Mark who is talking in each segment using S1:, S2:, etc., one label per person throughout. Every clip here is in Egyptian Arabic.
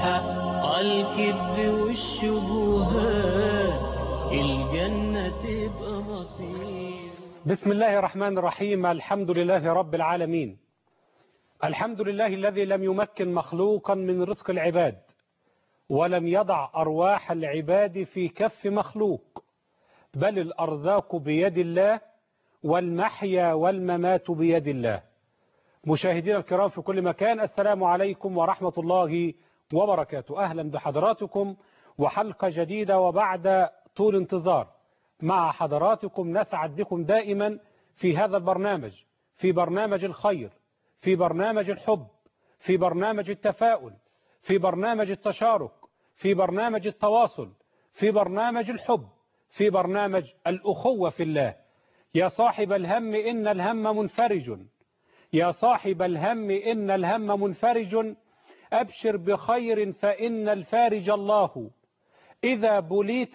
S1: الحق عالكذب والشبهات الجنة تبقى مصير
S2: بسم الله الرحمن الرحيم الحمد لله رب العالمين الحمد لله الذي لم يمكن مخلوقا من رزق العباد ولم يضع أرواح العباد في كف مخلوق بل الأرزاق بيد الله والمحيا والممات بيد الله مشاهدينا الكرام في كل مكان السلام عليكم ورحمة الله وبركاته أهلا بحضراتكم وحلقة جديدة وبعد طول انتظار مع حضراتكم نسعد بكم دائما في هذا البرنامج في برنامج الخير في برنامج الحب في برنامج التفاؤل في برنامج التشارك في برنامج التواصل في برنامج الحب في برنامج الأخوة في الله يا صاحب الهم إن الهم منفرج يا صاحب الهم إن الهم منفرج أبشر بخير فإن الفارج الله إذا بليت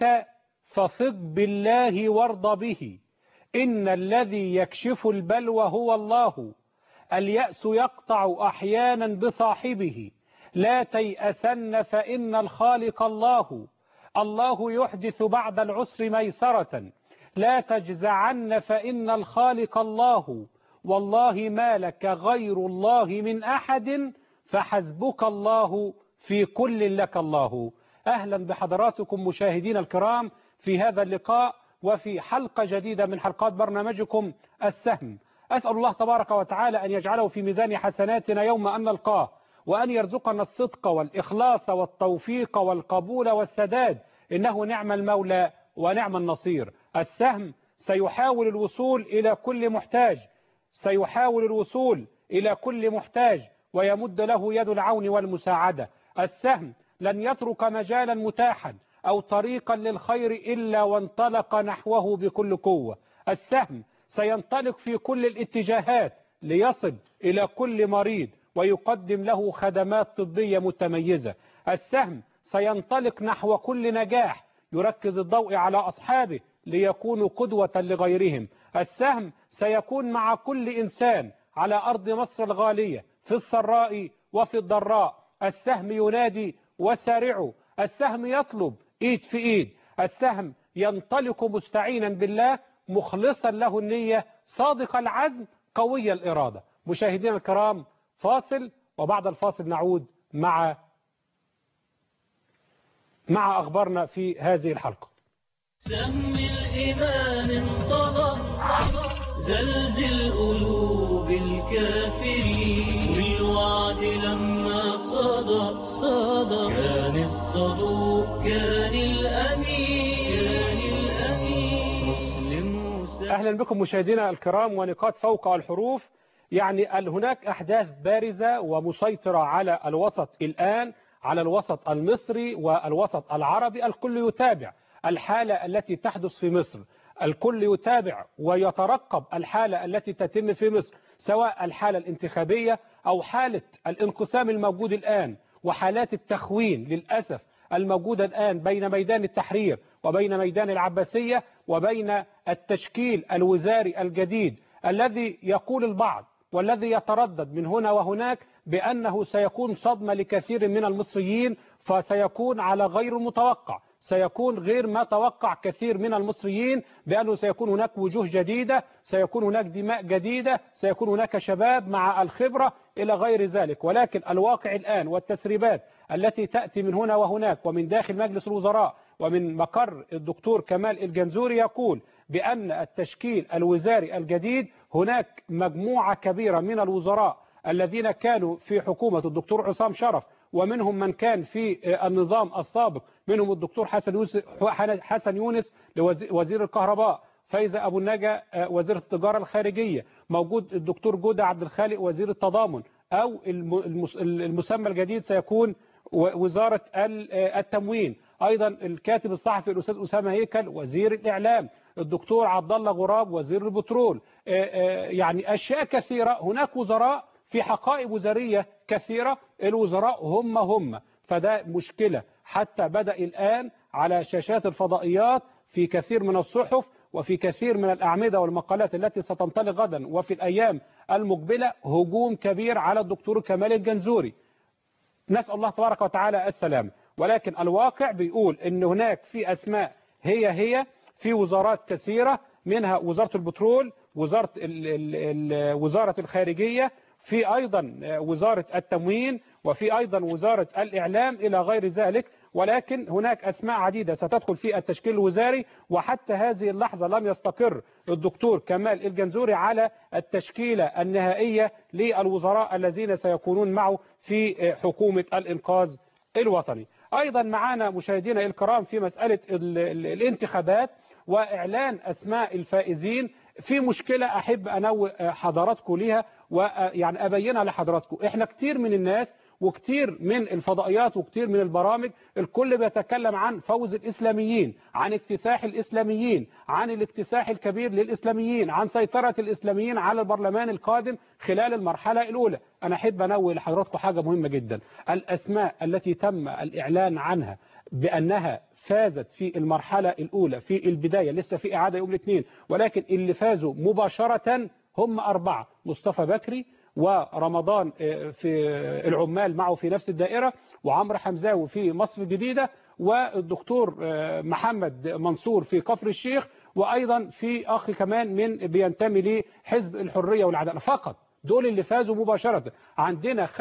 S2: فثق بالله وارض به إن الذي يكشف البلوى هو الله اليأس يقطع أحيانا بصاحبه لا تيأسن فإن الخالق الله الله يحدث بعد العسر ميسرة لا تجزعن فإن الخالق الله والله ما لك غير الله من أحد فحسبك الله في كل لك الله أهلا بحضراتكم مشاهدين الكرام في هذا اللقاء وفي حلقة جديدة من حلقات برنامجكم السهم أسأل الله تبارك وتعالى أن يجعله في ميزان حسناتنا يوم أن نلقاه وأن يرزقنا الصدق والإخلاص والتوفيق والقبول والسداد إنه نعم المولى ونعم النصير السهم سيحاول الوصول إلى كل محتاج سيحاول الوصول إلى كل محتاج ويمد له يد العون والمساعدة السهم لن يترك مجالا متاحا أو طريقا للخير إلا وانطلق نحوه بكل قوة السهم سينطلق في كل الاتجاهات ليصل إلى كل مريض ويقدم له خدمات طبية متميزة السهم سينطلق نحو كل نجاح يركز الضوء على أصحابه ليكونوا قدوة لغيرهم السهم سيكون مع كل إنسان على أرض مصر الغالية في السراء وفي الضراء السهم ينادي وسارعوا السهم يطلب إيد في إيد السهم ينطلق مستعينا بالله مخلصا له النية صادق العزم قوي الإرادة مشاهدينا الكرام فاصل وبعد الفاصل نعود مع مع أخبارنا في هذه الحلقة
S1: سهم الإيمان انطلق زلزل قلوب الكافرين والوعد لما صدق صدق كان الصدوق كان الأمين كان الأمين مسلم وسلم
S2: أهلا بكم مشاهدينا الكرام ونقاط فوق الحروف يعني هناك أحداث بارزة ومسيطرة على الوسط الآن على الوسط المصري والوسط العربي الكل يتابع الحالة التي تحدث في مصر الكل يتابع ويترقب الحالة التي تتم في مصر سواء الحالة الانتخابية أو حالة الانقسام الموجود الآن وحالات التخوين للأسف الموجودة الآن بين ميدان التحرير وبين ميدان العباسية وبين التشكيل الوزاري الجديد الذي يقول البعض والذي يتردد من هنا وهناك بأنه سيكون صدمة لكثير من المصريين فسيكون على غير المتوقع سيكون غير ما توقع كثير من المصريين بأنه سيكون هناك وجوه جديدة سيكون هناك دماء جديدة سيكون هناك شباب مع الخبرة إلى غير ذلك ولكن الواقع الآن والتسريبات التي تأتي من هنا وهناك ومن داخل مجلس الوزراء ومن مقر الدكتور كمال الجنزوري يقول بأن التشكيل الوزاري الجديد هناك مجموعة كبيرة من الوزراء الذين كانوا في حكومة الدكتور عصام شرف ومنهم من كان في النظام السابق منهم الدكتور حسن يونس حسن يونس وزير الكهرباء فايزة أبو النجا وزير التجارة الخارجية موجود الدكتور جودة عبد الخالق وزير التضامن أو المسمى الجديد سيكون وزارة التموين أيضا الكاتب الصحفي الأستاذ أسامة هيكل وزير الإعلام الدكتور عبد الله غراب وزير البترول يعني أشياء كثيرة هناك وزراء في حقائب وزارية كثيرة الوزراء هم هم فده مشكلة حتى بدأ الآن على شاشات الفضائيات في كثير من الصحف وفي كثير من الأعمدة والمقالات التي ستنطلق غدا وفي الأيام المقبلة هجوم كبير على الدكتور كمال الجنزوري نسأل الله تبارك وتعالى السلام ولكن الواقع بيقول ان هناك في اسماء هي هي في وزارات كثيرة منها وزارة البترول وزارة ال ال ال وزارة الخارجية في أيضا وزارة التموين وفي أيضا وزارة الإعلام إلى غير ذلك ولكن هناك أسماء عديدة ستدخل في التشكيل الوزاري وحتى هذه اللحظة لم يستقر الدكتور كمال الجنزوري على التشكيلة النهائية للوزراء الذين سيكونون معه في حكومة الإنقاذ الوطني أيضا معنا مشاهدينا الكرام في مسألة ال ال الانتخابات وإعلان أسماء الفائزين في مشكلة أحب أنوه حضراتكم ليها ويعني أبينها لحضراتكم إحنا كتير من الناس وكتير من الفضائيات وكتير من البرامج الكل بيتكلم عن فوز الإسلاميين عن اكتساح الإسلاميين عن الاكتساح الكبير للإسلاميين عن سيطرة الإسلاميين على البرلمان القادم خلال المرحلة الأولى أنا أحب أنوه لحضراتكم حاجة مهمة جدا الأسماء التي تم الإعلان عنها بأنها فازت في المرحلة الأولى في البداية لسه في إعادة يوم الاثنين ولكن اللي فازوا مباشرة هم أربعة مصطفى بكري ورمضان في العمال معه في نفس الدائرة وعمرو حمزاوي في مصر الجديدة والدكتور محمد منصور في كفر الشيخ وأيضا في أخ كمان من بينتمي لحزب الحرية والعدالة فقط دول اللي فازوا مباشرة عندنا 95%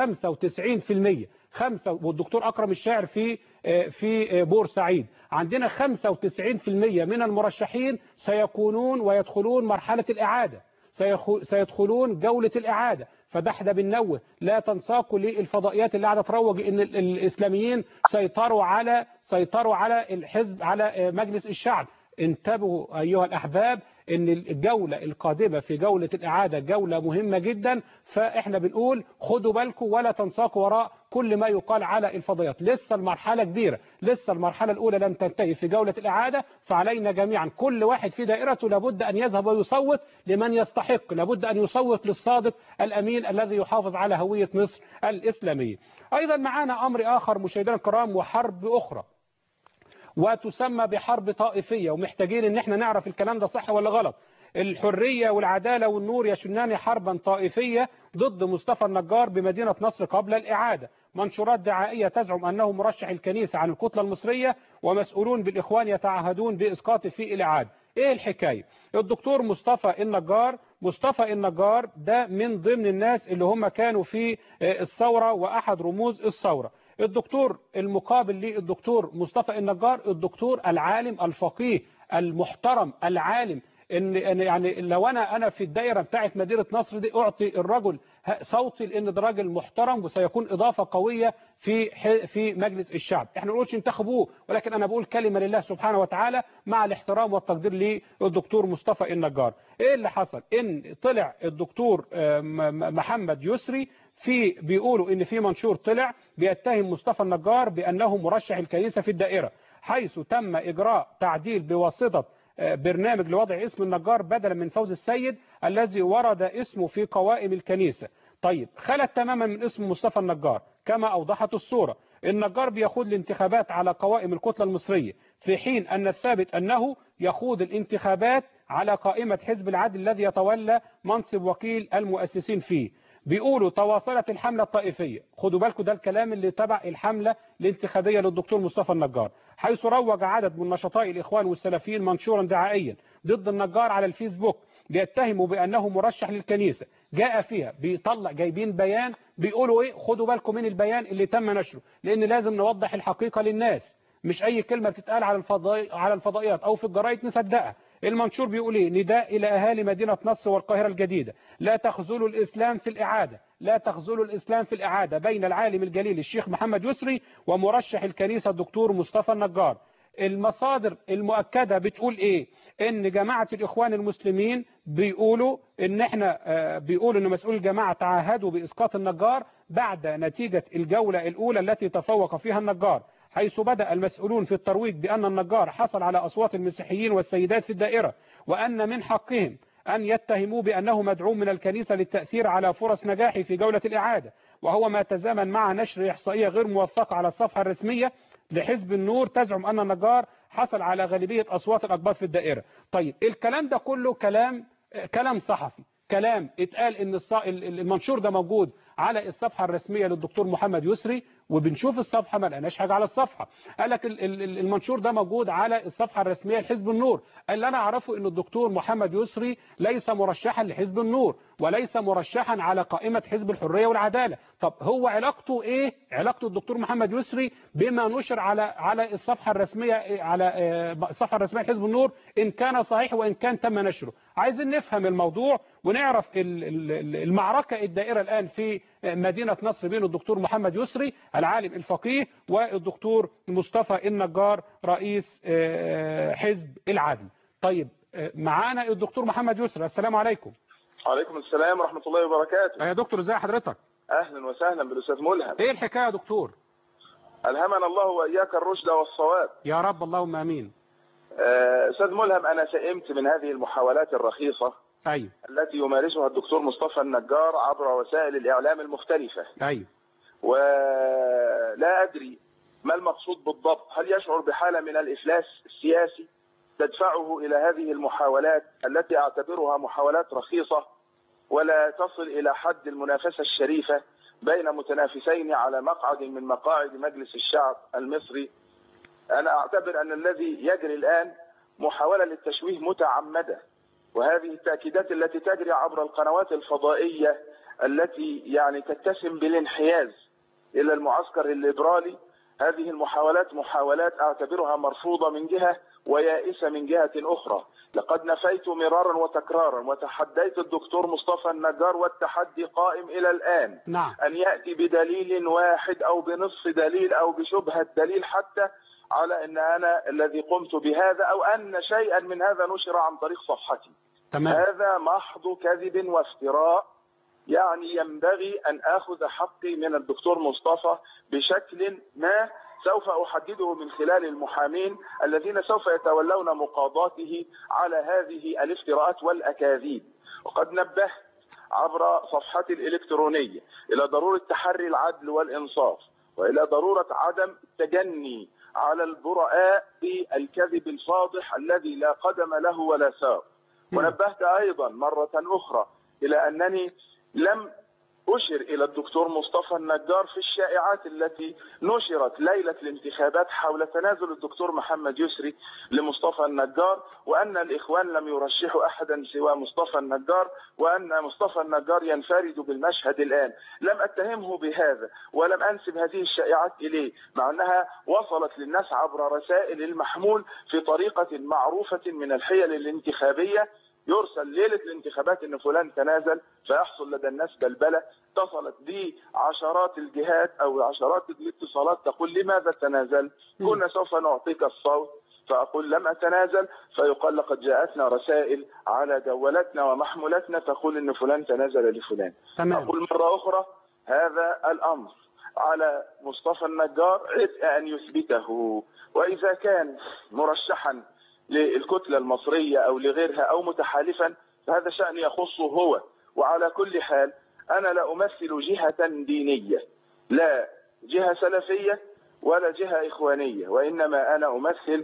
S2: خمسة والدكتور أكرم الشاعر في في بورسعيد عندنا 95% من المرشحين سيكونون ويدخلون مرحلة الإعادة سيدخلون جولة الإعادة فده احنا بننوه لا تنساقوا للفضائيات اللي قاعده تروج ان الاسلاميين سيطروا على سيطروا على الحزب على مجلس الشعب انتبهوا ايها الاحباب ان الجولة القادمة في جولة الاعادة جولة مهمة جدا فاحنا بنقول خدوا بالكم ولا تنساقوا وراء كل ما يقال على الفضائيات لسه المرحلة كبيرة لسه المرحلة الاولى لم تنتهي في جولة الاعادة فعلينا جميعا كل واحد في دائرته لابد ان يذهب ويصوت لمن يستحق لابد ان يصوت للصادق الامين الذي يحافظ على هوية مصر الاسلامية ايضا معانا امر اخر مشاهدينا الكرام وحرب اخرى وتسمى بحرب طائفية ومحتاجين ان احنا نعرف الكلام ده صح ولا غلط الحرية والعدالة والنور يشنان حربا طائفية ضد مصطفى النجار بمدينة نصر قبل الإعادة منشورات دعائية تزعم أنه مرشح الكنيسة عن الكتلة المصرية ومسؤولون بالإخوان يتعهدون بإسقاطه في الإعادة إيه الحكاية الدكتور مصطفى النجار مصطفى النجار ده من ضمن الناس اللي هم كانوا في الثورة وأحد رموز الثورة الدكتور المقابل للدكتور مصطفى النجار الدكتور العالم الفقيه المحترم العالم ان يعني لو انا انا في الدائره بتاعت مدينه نصر دي اعطي الرجل صوتي لان ده راجل محترم وسيكون اضافه قويه في في مجلس الشعب احنا ما بنقولش انتخبوه ولكن انا بقول كلمه لله سبحانه وتعالى مع الاحترام والتقدير للدكتور مصطفى النجار ايه اللي حصل ان طلع الدكتور محمد يسري في بيقولوا ان في منشور طلع بيتهم مصطفى النجار بانه مرشح الكنيسه في الدائره حيث تم اجراء تعديل بواسطه برنامج لوضع اسم النجار بدلا من فوز السيد الذي ورد اسمه في قوائم الكنيسة طيب خلت تماما من اسم مصطفى النجار كما أوضحت الصورة النجار بيخوض الانتخابات على قوائم الكتلة المصرية في حين أن الثابت أنه يخوض الانتخابات على قائمة حزب العدل الذي يتولى منصب وكيل المؤسسين فيه بيقولوا تواصلت الحملة الطائفية خدوا بالكم ده الكلام اللي تبع الحملة الانتخابية للدكتور مصطفى النجار حيث روج عدد من نشطاء الإخوان والسلفيين منشورا دعائيا ضد النجار على الفيسبوك بيتهموا بأنه مرشح للكنيسة جاء فيها بيطلع جايبين بيان بيقولوا ايه خدوا بالكم من البيان اللي تم نشره لأن لازم نوضح الحقيقة للناس مش أي كلمة بتتقال على الفضائي على الفضائيات أو في الجرايد نصدقها المنشور بيقول ايه نداء إلى أهالي مدينة نصر والقاهرة الجديدة لا تخذلوا الإسلام في الإعادة لا تخذلوا الإسلام في الإعادة بين العالم الجليل الشيخ محمد يسري ومرشح الكنيسة الدكتور مصطفى النجار المصادر المؤكدة بتقول ايه ان جماعة الاخوان المسلمين بيقولوا ان احنا بيقولوا ان مسؤول الجماعة تعهدوا باسقاط النجار بعد نتيجة الجولة الاولى التي تفوق فيها النجار حيث بدأ المسؤولون في الترويج بأن النجار حصل على أصوات المسيحيين والسيدات في الدائرة وأن من حقهم أن يتهموا بأنه مدعوم من الكنيسة للتأثير على فرص نجاحه في جولة الإعادة وهو ما تزامن مع نشر إحصائية غير موثقة على الصفحة الرسمية لحزب النور تزعم أن النجار حصل على غالبية أصوات الأقباط في الدائرة طيب الكلام ده كله كلام كلام صحفي كلام اتقال ان المنشور ده موجود على الصفحة الرسمية للدكتور محمد يسري وبنشوف الصفحة ما لقيناش حاجة على الصفحة قال لك ال- ال- المنشور ده موجود على الصفحة الرسمية لحزب النور اللي أنا أعرفه أن الدكتور محمد يسري ليس مرشحا لحزب النور وليس مرشحا على قائمة حزب الحرية والعدالة طب هو علاقته إيه علاقته الدكتور محمد يسري بما نشر على على الصفحة الرسمية على آه، الصفحة الرسمية لحزب النور إن كان صحيح وإن كان تم نشره عايزين نفهم الموضوع ونعرف ال- ال- ال- المعركة الدائرة الآن في مدينة نصر بين الدكتور محمد يسري العالم الفقيه والدكتور مصطفى النجار رئيس آه، حزب العدل طيب آه، معانا الدكتور محمد يسري السلام عليكم
S3: عليكم السلام ورحمة الله وبركاته
S2: يا دكتور ازي حضرتك
S3: أهلا وسهلا بالأستاذ ملهم
S2: ايه الحكاية يا دكتور
S3: ألهمنا الله وإياك الرشد والصواب
S2: يا رب اللهم امين
S3: آه، أستاذ ملهم أنا سئمت من هذه المحاولات الرخيصة
S2: ايوه
S3: التي يمارسها الدكتور مصطفى النجار عبر وسائل الإعلام المختلفة
S2: ايوه
S3: ولا أدري ما المقصود بالضبط هل يشعر بحالة من الإفلاس السياسي تدفعه إلى هذه المحاولات التي أعتبرها محاولات رخيصة ولا تصل إلى حد المنافسة الشريفة بين متنافسين على مقعد من مقاعد مجلس الشعب المصري أنا أعتبر أن الذي يجري الآن محاولة للتشويه متعمدة وهذه التأكيدات التي تجري عبر القنوات الفضائية التي يعني تتسم بالانحياز إلى المعسكر الليبرالي هذه المحاولات محاولات أعتبرها مرفوضة من جهة ويائسة من جهة أخرى لقد نفيت مرارا وتكرارا وتحديت الدكتور مصطفى النجار والتحدي قائم إلى الآن
S2: نعم
S3: أن يأتي بدليل واحد أو بنصف دليل أو بشبهة دليل حتى على أن أنا الذي قمت بهذا أو أن شيئا من هذا نشر عن طريق صفحتي
S2: تمام
S3: هذا محض كذب وافتراء يعني ينبغي أن آخذ حقي من الدكتور مصطفى بشكل ما سوف أحدده من خلال المحامين الذين سوف يتولون مقاضاته على هذه الافتراءات والأكاذيب وقد نبهت عبر صفحتي الإلكترونية إلى ضرورة تحري العدل والإنصاف وإلى ضرورة عدم التجني على البرآء بالكذب الفاضح الذي لا قدم له ولا ساق ونبهت أيضا مرة أخرى إلى أنني لم أشر إلى الدكتور مصطفى النجار في الشائعات التي نشرت ليلة الانتخابات حول تنازل الدكتور محمد يسري لمصطفى النجار وأن الإخوان لم يرشحوا أحدا سوى مصطفى النجار وأن مصطفى النجار ينفرد بالمشهد الآن لم أتهمه بهذا ولم أنسب هذه الشائعات إليه مع أنها وصلت للناس عبر رسائل المحمول في طريقة معروفة من الحيل الانتخابية يرسل ليلة الانتخابات ان فلان تنازل فيحصل لدى الناس بلبلة اتصلت بي عشرات الجهات او عشرات الاتصالات تقول لماذا تنازل كنا سوف نعطيك الصوت فأقول لم أتنازل فيقال لقد جاءتنا رسائل على جوالاتنا ومحمولاتنا تقول أن فلان تنازل لفلان
S2: تمام
S3: أقول مرة أخرى هذا الأمر على مصطفى النجار عبء أن يثبته وإذا كان مرشحا للكتلة المصرية أو لغيرها أو متحالفا فهذا شأن يخصه هو وعلى كل حال أنا لا أمثل جهة دينية لا جهة سلفية ولا جهة إخوانية وإنما أنا أمثل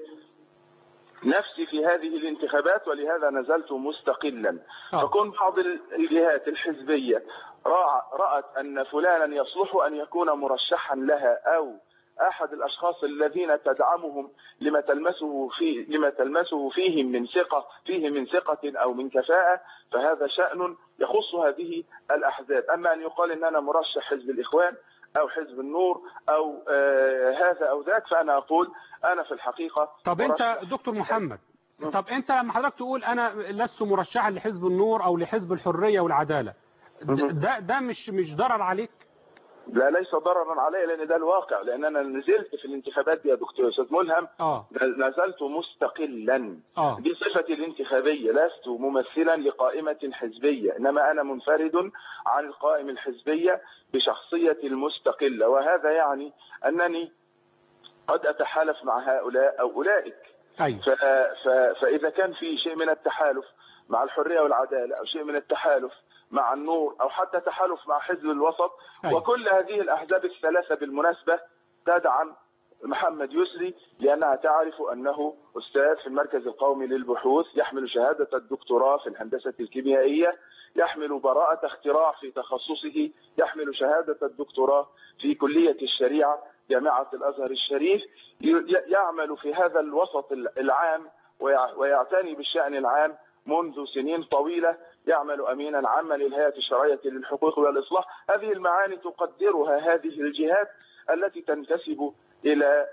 S3: نفسي في هذه الانتخابات ولهذا نزلت مستقلا
S2: آه.
S3: فكون بعض الجهات الحزبية رأى- رأت أن فلانا يصلح أن يكون مرشحا لها أو أحد الأشخاص الذين تدعمهم لما تلمسه في لما تلمسه فيهم من ثقة فيه من ثقة أو من كفاءة فهذا شأن يخص هذه الأحزاب أما أن يقال أن أنا مرشح حزب الإخوان أو حزب النور أو آه هذا أو ذاك فأنا أقول أنا في الحقيقة
S2: طب انت
S3: مرشح
S2: دكتور محمد طب انت لما حضرتك تقول انا لست مرشحا لحزب النور او لحزب الحرية والعدالة د- ده ده مش مش ضرر عليك
S3: لا ليس ضررا علي لان ده الواقع لان انا نزلت في الانتخابات دي يا دكتور استاذ ملهم
S2: اه
S3: نزلت مستقلا
S2: اه
S3: دي صفتي الانتخابيه لست ممثلا لقائمه حزبيه انما انا منفرد عن القائمه الحزبيه بشخصيتي المستقله وهذا يعني انني قد اتحالف مع هؤلاء او اولئك
S2: ايوه
S3: ف... ف... فإذا كان في شيء من التحالف مع الحرية والعدالة أو شيء من التحالف مع النور أو حتى تحالف مع حزب الوسط
S2: أيوة.
S3: وكل هذه الأحزاب الثلاثة بالمناسبة تدعم محمد يسري لأنها تعرف أنه أستاذ في المركز القومي للبحوث يحمل شهادة الدكتوراه في الهندسة الكيميائية يحمل براءة اختراع في تخصصه يحمل شهادة الدكتوراه في كلية الشريعة جامعة الأزهر الشريف ي- يعمل في هذا الوسط العام ويع- ويعتني بالشأن العام منذ سنين طويلة يعمل أمينا عاما للهيئة الشرعية للحقوق والإصلاح هذه المعاني تقدرها هذه الجهات التي تنتسب إلى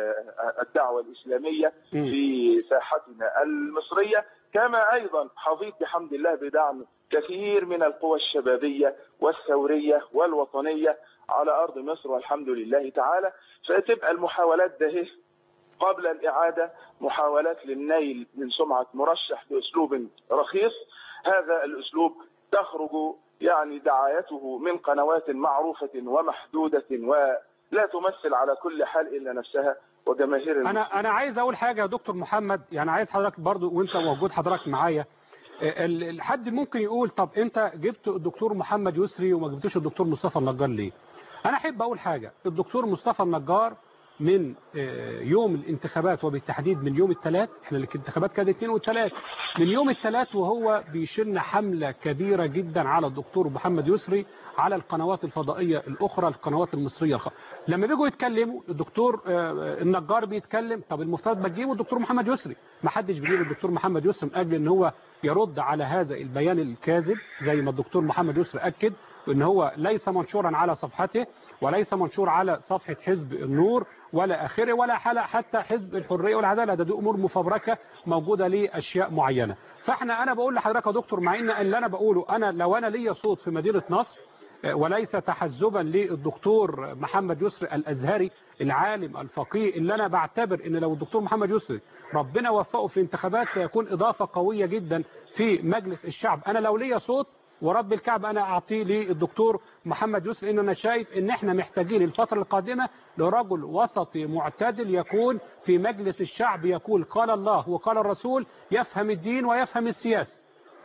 S3: آه، الدعوة الإسلامية
S2: مم.
S3: في ساحتنا المصرية كما أيضا حظيت بحمد الله بدعم كثير من القوى الشبابية والثورية والوطنية على أرض مصر والحمد لله تعالى فتبقى المحاولات ده قبل الإعادة محاولات للنيل من سمعة مرشح بأسلوب رخيص هذا الأسلوب تخرج يعني دعايته من قنوات معروفة ومحدودة ولا تمثل على كل حال إلا نفسها وجماهير
S2: انا انا عايز اقول حاجه يا دكتور محمد يعني عايز حضرتك برضو وانت موجود حضرتك معايا ال- الحد ممكن يقول طب انت جبت الدكتور محمد يسري وما جبتش الدكتور مصطفى النجار ليه انا احب اقول حاجه الدكتور مصطفى النجار من آه، يوم الانتخابات وبالتحديد من يوم الثلاث احنا الانتخابات كانت اثنين والثلاث من يوم الثلاث وهو بيشن حمله كبيره جدا على الدكتور محمد يسري على القنوات الفضائيه الاخرى القنوات المصريه الخ... لما بيجوا يتكلموا الدكتور آه، النجار بيتكلم طب المفترض ما تجيبوا الدكتور محمد يسري ما حدش بيجيب الدكتور محمد يسري من اجل ان هو يرد على هذا البيان الكاذب زي ما الدكتور محمد يسري اكد ان هو ليس منشورا على صفحته وليس منشور على صفحه حزب النور ولا اخره ولا حلق حتى حزب الحريه والعداله ده دي امور مفبركه موجوده لاشياء معينه فاحنا انا بقول لحضرتك يا دكتور مع ان اللي انا بقوله انا لو انا ليا صوت في مدينه نصر وليس تحزبا للدكتور محمد يسري الازهري العالم الفقيه اللي انا بعتبر ان لو الدكتور محمد يسري ربنا وفقه في انتخابات سيكون اضافه قويه جدا في مجلس الشعب انا لو ليا صوت ورب الكعب انا اعطيه للدكتور محمد يوسف لان انا شايف ان احنا محتاجين الفتره القادمه لرجل وسطي معتدل يكون في مجلس الشعب يقول قال الله وقال الرسول يفهم الدين ويفهم السياسه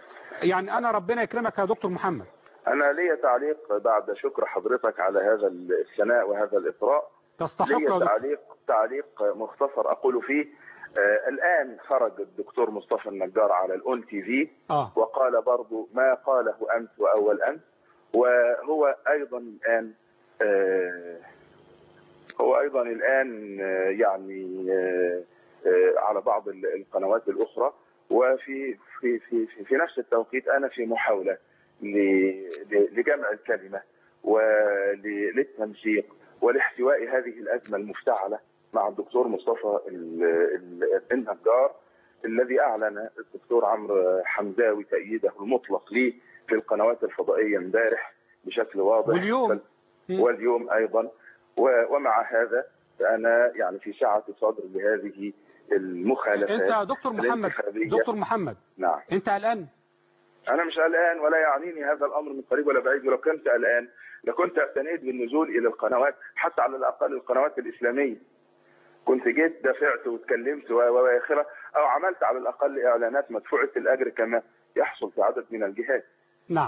S2: يعني انا ربنا يكرمك يا دكتور محمد
S3: أنا لي تعليق بعد شكر حضرتك على هذا الثناء وهذا الإطراء
S2: تستحق يا
S3: لي
S2: دكتور
S3: تعليق تعليق مختصر أقول فيه آه الآن خرج الدكتور مصطفى النجار على الأون تي في
S2: اه
S3: وقال برضو ما قاله أمس وأول أمس وهو أيضا الآن آه هو أيضا الآن آه يعني آه آه على بعض ال- القنوات الأخرى وفي في في في, في نفس التوقيت أنا في محاولة ل- ل- لجمع الكلمة وللتنسيق ولاحتواء هذه الأزمة المفتعلة مع الدكتور مصطفى ال- ال- النجار الذي أعلن الدكتور عمرو حمزاوي تأييده المطلق ليه في القنوات الفضائية امبارح بشكل واضح
S2: واليوم
S3: بل- واليوم أيضا و- ومع هذا فأنا يعني في سعة صدر لهذه المخالفات
S2: انت يا دكتور محمد
S3: الانتخابية.
S2: دكتور محمد
S3: نعم
S2: انت قلقان
S3: أنا مش قلقان ولا يعنيني هذا الأمر من قريب ولا بعيد ولو كنت قلقان لكنت أستند بالنزول إلى القنوات حتى على الأقل القنوات الإسلامية كنت جيت دافعت واتكلمت و- و- وآخرة أو عملت على الأقل إعلانات مدفوعة الأجر كما يحصل في عدد من الجهات
S2: نعم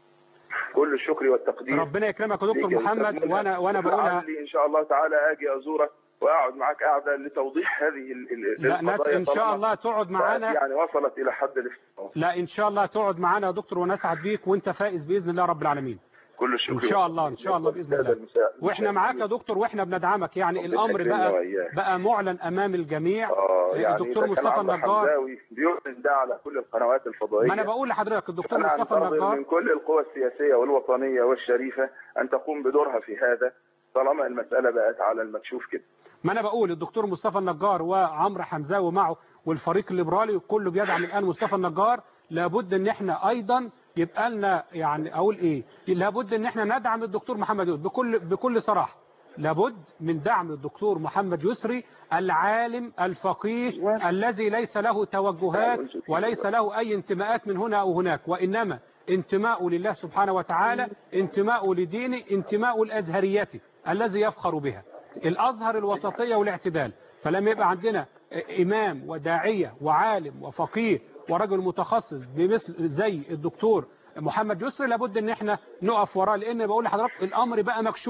S3: كل الشكر والتقدير
S2: ربنا يكرمك يا دكتور
S3: ليك.
S2: محمد وانا وانا بقولها
S3: لعلي إن شاء الله تعالى أجي أزورك وأقعد معك قعدة لتوضيح هذه ال- ال-
S2: لا ناس
S3: القضايا
S2: ان شاء
S3: طالما
S2: الله تقعد معانا
S3: يعني وصلت إلى حد الافتراء
S2: لا ان شاء الله تقعد معانا يا دكتور ونسعد بيك وانت فائز باذن الله رب العالمين
S3: كل الشكر
S2: ان شاء الله ان شاء الله باذن الله
S3: المساء
S2: واحنا معاك يا دكتور واحنا بندعمك يعني
S3: ربنا
S2: الامر
S3: يكرمنا
S2: بقى
S3: وإياك.
S2: بقى معلن امام الجميع
S3: اه يعني
S2: الدكتور
S3: ده كان
S2: مصطفى
S3: عمرو
S2: النجار
S3: حمزاوي بيعلن ده على كل القنوات الفضائيه
S2: ما انا بقول لحضرتك الدكتور
S3: انا
S2: مصطفى
S3: انتظر
S2: النجار
S3: من كل القوى السياسيه والوطنيه والشريفه ان تقوم بدورها في هذا طالما المساله بقت على المكشوف كده
S2: ما انا بقول الدكتور مصطفى النجار وعمرو حمزاوي معه والفريق الليبرالي كله بيدعم الان مصطفى النجار لابد ان احنا ايضا يبقى لنا يعني اقول ايه لابد ان احنا ندعم الدكتور محمد يوسف بكل بكل صراحه لابد من دعم الدكتور محمد يسري العالم الفقيه الذي ليس له توجهات وليس له اي انتماءات من هنا او هناك وانما انتماء لله سبحانه وتعالى انتماء لدينه انتماء الازهريته الذي يفخر بها الازهر الوسطيه والاعتدال فلما يبقى عندنا امام وداعيه وعالم وفقيه ورجل متخصص بمثل زي الدكتور محمد يسري لابد ان احنا نقف وراه لان بقول لحضرتك الامر بقى مكشوف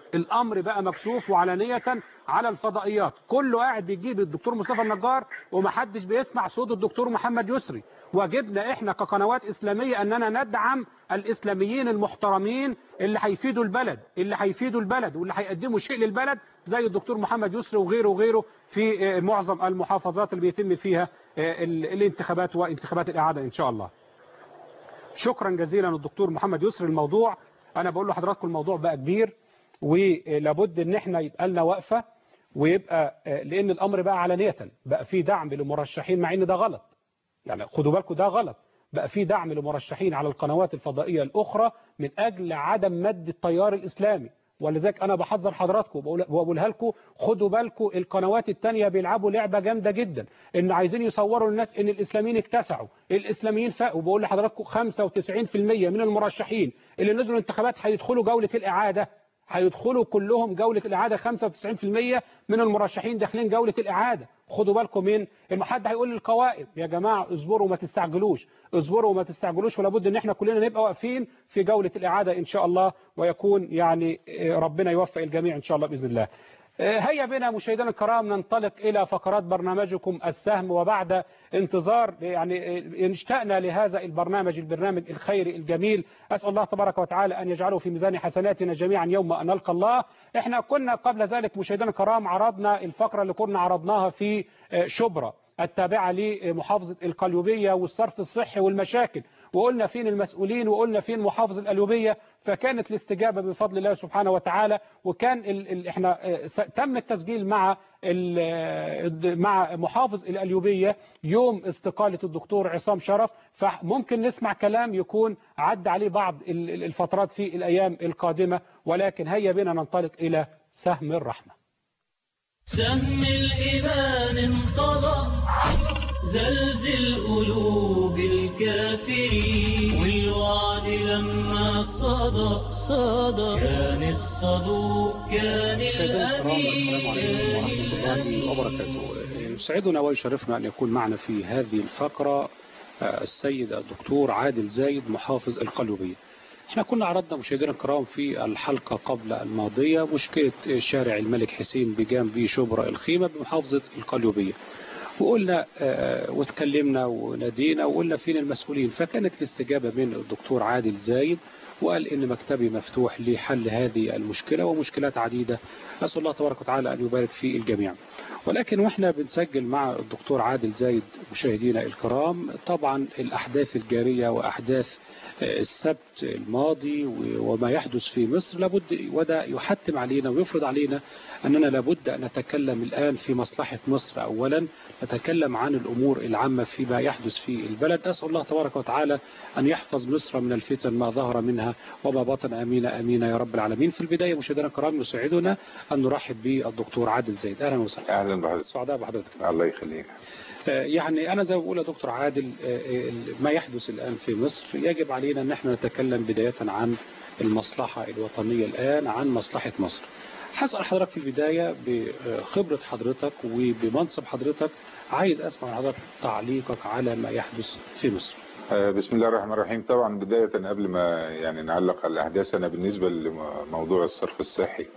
S2: الامر بقى مكشوف وعلانيه على الفضائيات كله قاعد بيجيب الدكتور مصطفى النجار ومحدش بيسمع صوت الدكتور محمد يسري واجبنا احنا كقنوات اسلاميه اننا ندعم الاسلاميين المحترمين اللي هيفيدوا البلد اللي هيفيدوا البلد واللي هيقدموا شيء للبلد زي الدكتور محمد يسري وغيره وغيره في معظم المحافظات اللي بيتم فيها الانتخابات وانتخابات الاعاده ان شاء الله شكرا جزيلا للدكتور محمد يسري الموضوع انا بقول لحضراتكم الموضوع بقى كبير ولابد ان احنا يبقى لنا وقفه ويبقى لان الامر بقى علانيه بقى في دعم للمرشحين مع ان ده غلط يعني خدوا بالكم ده غلط بقى في دعم لمرشحين على القنوات الفضائيه الاخرى من اجل عدم مد التيار الاسلامي ولذلك انا بحذر حضراتكم وبقولها لكم خدوا بالكم القنوات الثانيه بيلعبوا لعبه جامده جدا ان عايزين يصوروا للناس ان الاسلاميين اكتسعوا الاسلاميين فاقوا بقول لحضراتكم 95% من المرشحين اللي نزلوا الانتخابات هيدخلوا جوله الاعاده هيدخلوا كلهم جولة الإعادة 95% من المرشحين داخلين جولة الإعادة خدوا بالكم من حد هيقول للقوائم يا جماعة اصبروا وما تستعجلوش اصبروا وما تستعجلوش ولا بد ان احنا كلنا نبقى واقفين في جولة الإعادة إن شاء الله ويكون يعني ربنا يوفق الجميع إن شاء الله بإذن الله هيا بنا مشاهدينا الكرام ننطلق إلى فقرات برنامجكم السهم وبعد انتظار يعني اشتقنا لهذا البرنامج البرنامج الخيري الجميل أسأل الله تبارك وتعالى أن يجعله في ميزان حسناتنا جميعا يوم أن نلقى الله احنا كنا قبل ذلك مشاهدينا الكرام عرضنا الفقرة اللي كنا عرضناها في شبرا التابعة لمحافظة القليوبية والصرف الصحي والمشاكل وقلنا فين المسؤولين وقلنا فين محافظ القليوبية فكانت الاستجابة بفضل الله سبحانه وتعالى وكان ال ال احنا تم التسجيل مع مع محافظ القليوبية يوم استقالة الدكتور عصام شرف فممكن نسمع كلام يكون عد عليه بعض الفترات في الأيام القادمة ولكن هيا بنا ننطلق إلى سهم الرحمة
S1: سهم الإيمان انطلق زلزل قلوب الكافرين والوعد لما صدق صدق كان الصدوق كان الأمين
S2: السلام عليكم ورحمة الله وبركاته يسعدنا ويشرفنا أن يكون معنا في هذه الفقرة السيد الدكتور عادل زايد محافظ القليوبية احنا كنا عرضنا مشاهدينا الكرام في الحلقة قبل الماضية مشكلة شارع الملك حسين بجانب شبرا الخيمة بمحافظة القليوبية وقلنا اه وتكلمنا ونادينا وقلنا فين المسؤولين فكانت الاستجابة من الدكتور عادل زايد وقال إن مكتبي مفتوح لحل هذه المشكلة ومشكلات عديدة أسأل الله تبارك وتعالى أن يبارك في الجميع ولكن وإحنا بنسجل مع الدكتور عادل زايد مشاهدينا الكرام طبعا الأحداث الجارية وأحداث السبت الماضي وما يحدث في مصر لابد وده يحتم علينا ويفرض علينا أننا لابد أن نتكلم الآن في مصلحة مصر أولا نتكلم عن الأمور العامة فيما يحدث في البلد أسأل الله تبارك وتعالى أن يحفظ مصر من الفتن ما ظهر منها وما بطن أمين أمين يا رب العالمين في البداية مشاهدينا الكرام يسعدنا أن نرحب بالدكتور عادل زيد أهلا وسهلا
S4: أهلا بحضرتك
S2: سعداء بحضرتك
S4: الله يخليك
S2: يعني أنا زي ما بقول يا دكتور عادل ما يحدث الآن في مصر يجب علينا أن احنا نتكلم بداية عن المصلحة الوطنية الآن عن مصلحة مصر هسأل حضرتك في البداية بخبرة حضرتك وبمنصب حضرتك عايز أسمع من حضرتك تعليقك على ما يحدث في مصر
S4: بسم الله الرحمن الرحيم طبعا بداية قبل ما يعني نعلق على الأحداث أنا بالنسبة لموضوع الصرف الصحي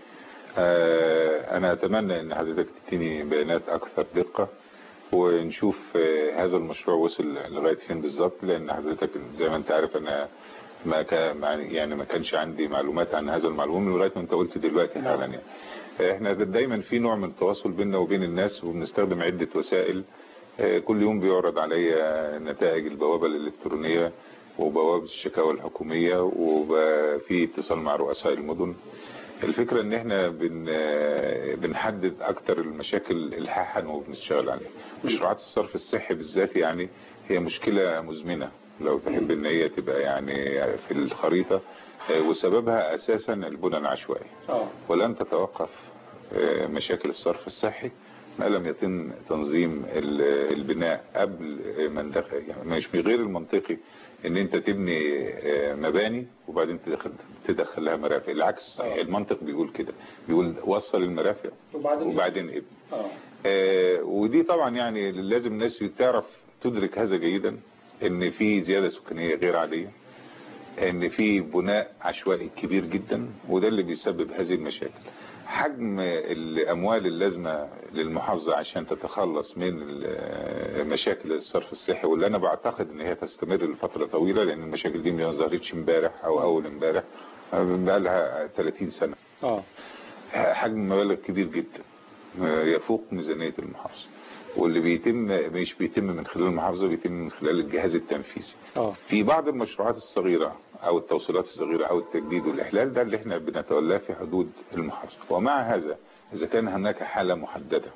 S4: أنا أتمنى أن حضرتك تديني بيانات أكثر دقة ونشوف هذا المشروع وصل لغاية فين بالظبط لأن حضرتك زي ما أنت عارف أنا ما كان يعني ما كانش عندي معلومات عن هذا المعلوم لغايه ما انت قلت دلوقتي حالا يعني احنا دايما في نوع من التواصل بيننا وبين الناس وبنستخدم عده وسائل كل يوم بيعرض عليا نتائج البوابه الالكترونيه وبوابه الشكاوى الحكوميه وفي اتصال مع رؤساء المدن الفكرة ان احنا بن بنحدد اكتر المشاكل الحاحا وبنشتغل عليها مشروعات الصرف الصحي بالذات يعني هي مشكلة مزمنة لو تحب ان هي تبقى يعني في الخريطة وسببها اساسا البنى العشوائي ولن تتوقف مشاكل الصرف الصحي ما لم يتم تنظيم البناء قبل ما ندخل يعني مش غير المنطقي ان انت تبني مباني وبعدين تدخل تدخل لها مرافق العكس صحيح المنطق بيقول كده بيقول وصل المرافق وبعدين, وبعدين ابني آه ودي طبعا يعني لازم الناس تعرف تدرك هذا جيدا ان في زيادة سكانية غير عادية ان في بناء عشوائي كبير جدا وده اللي بيسبب هذه المشاكل حجم الاموال اللازمه للمحافظه عشان تتخلص من ال- مشاكل الصرف الصحي واللي انا بعتقد ان هي تستمر لفتره طويله لان المشاكل دي ما ظهرتش امبارح او اول امبارح بقى لها 30 سنه
S2: اه
S4: حجم مبالغ كبير جدا يفوق ميزانيه المحافظه واللي بيتم مش بيتم من خلال المحافظه بيتم من خلال الجهاز التنفيذي
S2: اه
S4: في بعض المشروعات الصغيرة أو التوصيلات الصغيرة أو التجديد والإحلال ده اللي احنا بنتولاه في حدود المحافظة ومع هذا إذا كان هناك حالة محددة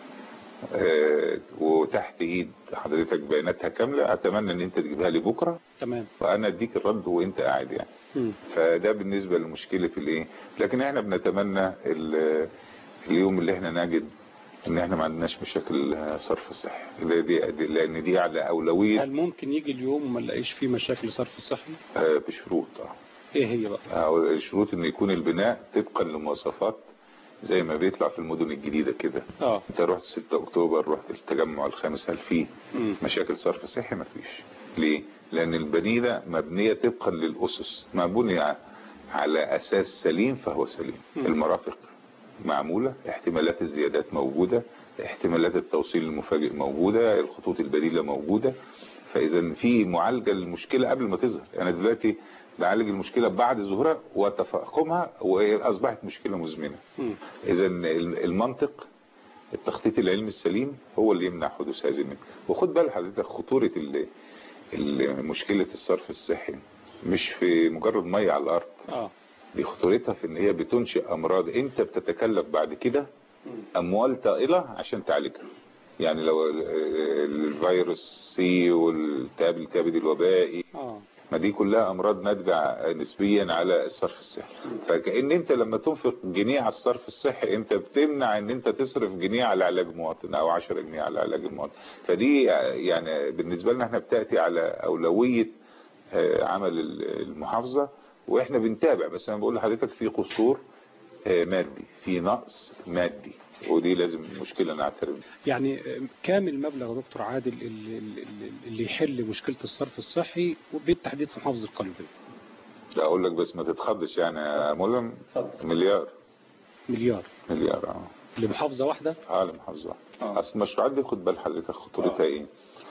S4: آه، وتحت إيد حضرتك بياناتها كاملة أتمنى إن أنت تجيبها لي بكرة
S2: تمام
S4: وأنا أديك الرد وأنت قاعد يعني
S2: مم.
S4: فده بالنسبة لمشكلة الإيه لكن احنا بنتمنى ال- اليوم اللي احنا نجد ان احنا ما عندناش مشاكل صرف الصحي اللي دي دي- لان دي على اولويه
S2: هل ممكن يجي اليوم وما نلاقيش فيه مشاكل صرف الصحي
S4: آه، بشروط اه
S2: ايه هي بقى
S4: أو الشروط ان يكون البناء طبقا لمواصفات زي ما بيطلع في المدن الجديدة كده
S2: اه
S4: انت رحت 6 اكتوبر رحت التجمع الخامس هل فيه
S2: مم.
S4: مشاكل صرف صحي ما فيش ليه لان المدينة مبنية طبقا للاسس ما بني على اساس سليم فهو سليم
S2: مم.
S4: المرافق معمولة احتمالات الزيادات موجودة احتمالات التوصيل المفاجئ موجودة الخطوط البديلة موجودة فاذا في معالجة للمشكلة قبل ما تظهر انا دلوقتي بعالج المشكلة بعد ظهورها وتفاقمها واصبحت مشكلة مزمنة
S2: مم.
S4: اذا المنطق التخطيط العلمي السليم هو اللي يمنع حدوث هذه المشكلة وخد بال حضرتك خطورة ال- ال- مشكلة الصرف الصحي مش في مجرد مية على الارض
S2: اه
S4: دي خطورتها في ان هي بتنشئ امراض انت بتتكلف بعد كده اموال طائلة عشان تعالجها يعني لو ال- ال- الفيروس سي والالتهاب الكبدي الوبائي
S2: اه
S4: ما دي كلها امراض ناتجه نسبيا على الصرف الصحي فكأن انت لما تنفق جنيه على الصرف الصحي انت بتمنع ان انت تصرف جنيه على علاج مواطن او 10 جنيه على علاج المواطن فدي يعني بالنسبه لنا احنا بتاتي على اولويه آه، عمل ال- المحافظه واحنا بنتابع بس انا بقول لحضرتك في قصور آه، مادي في نقص مادي ودي لازم مشكله نعترف بيها.
S2: يعني كام المبلغ يا دكتور عادل اللي, اللي- اللي يحل مشكلة الصرف الصحي وبالتحديد في محافظة القليوبية
S4: لا اقول لك بس ما تتخضش يعني يا ملهم
S2: اتفضل
S4: مليار
S2: مليار
S4: مليار اه
S2: لمحافظة واحدة
S4: عالم محافظة
S2: آه.
S4: اصل المشروعات دي خد بال حضرتك خطورتها
S2: آه.
S4: ايه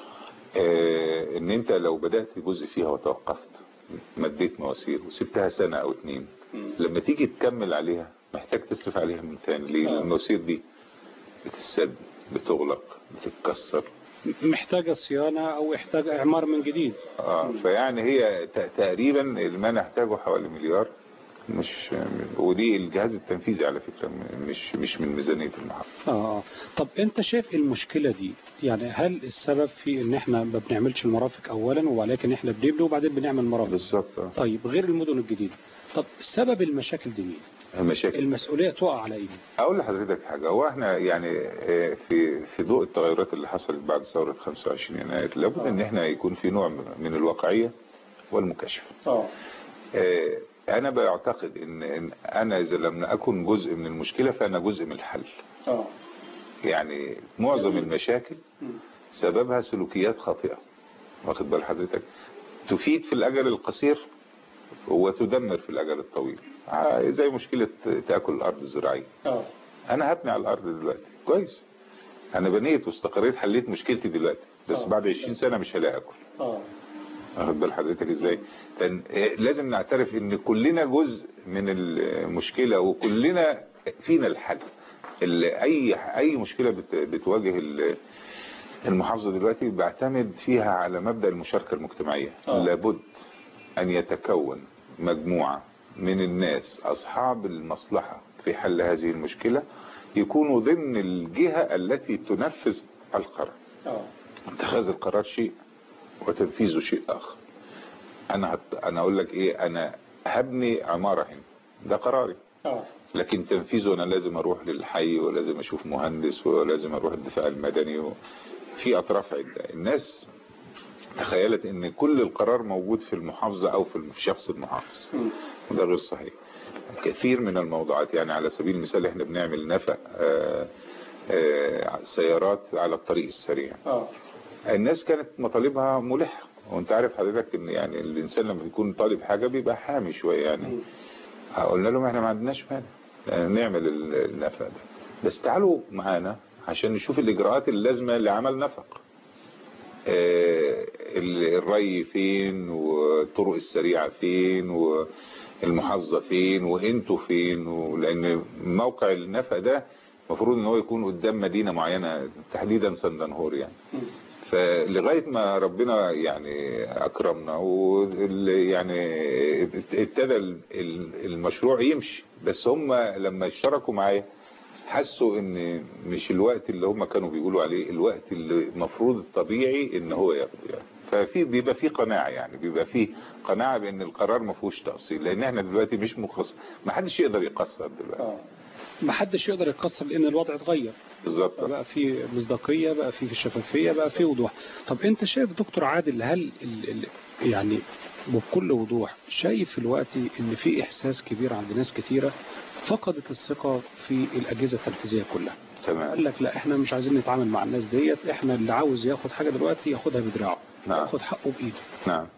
S4: آه ان انت لو بدأت جزء فيها وتوقفت مديت مواسير وسبتها سنة او اتنين
S2: مم.
S4: لما تيجي تكمل عليها محتاج تصرف عليها من تاني ليه
S2: آه.
S4: لأن المواسير دي بتتسد بتغلق بتتكسر
S2: محتاجة صيانة او يحتاج اعمار من جديد
S4: اه فيعني هي ت- تقريبا ما نحتاجه حوالي مليار مش ودي الجهاز التنفيذي على فكرة مش مش من ميزانية المحافظة
S2: اه آه. طب انت شايف المشكلة دي يعني هل السبب في ان احنا ما بنعملش المرافق اولا ولكن احنا بنبني وبعدين بنعمل مرافق
S4: بالظبط آه.
S2: طيب غير المدن الجديدة طب سبب المشاكل دي مين
S4: المشاكل
S2: المسؤولية تقع على ايه
S4: اقول لحضرتك حاجه هو احنا يعني آه، في في ضوء التغيرات اللي حصلت بعد ثوره 25 يناير لابد ان احنا يكون في نوع من الواقعيه والمكاشفه
S2: اه
S4: آه، انا بعتقد ان إن انا اذا لم اكن جزء من المشكله فانا جزء من الحل
S2: اه
S4: يعني معظم المشاكل سببها سلوكيات خاطئه واخد بال حضرتك تفيد في الاجل القصير وتدمر في الاجل الطويل آه، زي مشكله تاكل الارض الزراعيه
S2: اه
S4: انا هبني على الارض دلوقتي كويس انا بنيت واستقريت حليت مشكلتي دلوقتي بس
S2: آه.
S4: بعد 20 سنه مش هلاقي اكل
S2: اه
S4: واخد بال حضرتك ازاي فن- إيه، لازم نعترف ان كلنا جزء من المشكله وكلنا فينا الحل ال- اي اي مشكله بت- بتواجه ال- المحافظه دلوقتي بعتمد فيها على مبدا المشاركه المجتمعيه
S2: آه.
S4: لابد ان يتكون مجموعه من الناس اصحاب المصلحه في حل هذه المشكله يكونوا ضمن الجهه التي تنفذ القرار
S2: اه
S4: اتخاذ القرار شيء وتنفيذه شيء اخر انا هت... انا اقول لك ايه انا هبني عماره هنا ده قراري
S2: اه
S4: لكن تنفيذه انا لازم اروح للحي ولازم اشوف مهندس ولازم اروح الدفاع المدني و... في اطراف عده الناس تخيلت ان كل القرار موجود في المحافظه او في الشخص المحافظ وده غير صحيح كثير من الموضوعات يعني على سبيل المثال احنا بنعمل نفق آه، آه، سيارات على الطريق السريع
S2: اه
S4: الناس كانت مطالبها ملحة وانت عارف حضرتك ان يعني الانسان لما بيكون طالب حاجه بيبقى حامي شويه يعني قلنا لهم احنا ما عندناش مانع يعني نعمل ال- النفق ده بس تعالوا معانا عشان نشوف الاجراءات اللازمه لعمل نفق آه، ال- الري فين والطرق السريعه فين والمحافظه فين وانتوا فين ولان موقع النفق ده المفروض ان هو يكون قدام مدينه معينه تحديدا سندنهور يعني فلغايه ما ربنا يعني اكرمنا وال- يعني ابتدى ال- ال- المشروع يمشي بس هم لما اشتركوا معايا حسوا ان مش الوقت اللي هم كانوا بيقولوا عليه الوقت اللي المفروض الطبيعي ان هو ياخده يعني ففي بيبقى في قناعه يعني بيبقى في قناعه بان القرار ما فيهوش تقصير لان احنا دلوقتي مش مقصر ما حدش يقدر يقصر دلوقتي
S2: ما حدش يقدر يقصر لان الوضع اتغير
S4: بالظبط
S2: بقى في مصداقيه بقى في شفافيه بقى في وضوح طب انت شايف دكتور عادل هل ال ال يعني وبكل وضوح شايف دلوقتي ان في احساس كبير عند ناس كتيره فقدت الثقه في الاجهزه التنفيذيه كلها
S4: تمام
S2: قال لك لا احنا مش عايزين نتعامل مع الناس ديت احنا اللي عاوز ياخد حاجه دلوقتي ياخدها بدراعه
S4: نعم.
S2: ياخد حقه بايده
S4: نعم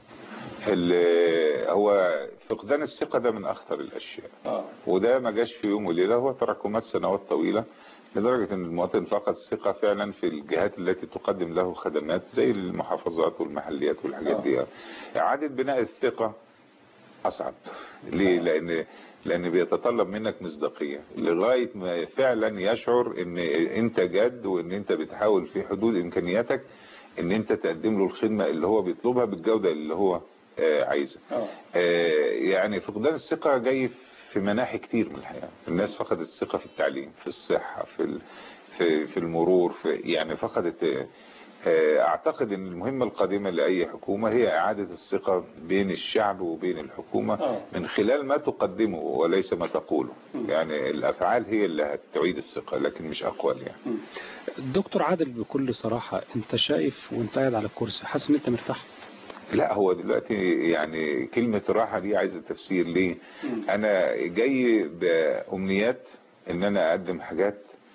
S4: ال- هو فقدان الثقة ده من أخطر الأشياء وده ما جاش في يوم وليلة هو تراكمات سنوات طويلة لدرجة أن المواطن فقد الثقة فعلا في الجهات التي تقدم له خدمات زي المحافظات والمحليات والحاجات دي إعادة بناء الثقة أصعب ليه؟ لأن لأن بيتطلب منك مصداقية لغاية ما فعلا يشعر أن أنت جد وأن أنت بتحاول في حدود إمكانياتك أن أنت تقدم له الخدمة اللي هو بيطلبها بالجودة اللي هو آه، عايزها آه، يعني فقدان الثقة جاي في مناحي كتير من الحياة الناس فقدت الثقة في التعليم في الصحة في ال- في في المرور في يعني فقدت آه، آه، اعتقد ان المهمة القادمة لأي حكومة هي اعادة الثقة بين الشعب وبين الحكومة من خلال ما تقدمه وليس ما تقوله يعني الافعال هي اللي هتعيد الثقة لكن مش اقوال يعني
S2: الدكتور عادل بكل صراحه انت شايف وانت قاعد على الكرسي حاسس ان انت مرتاح
S4: لا هو دلوقتي يعني كلمة الراحة دي عايزة تفسير ليه انا جاي بامنيات ان انا اقدم حاجات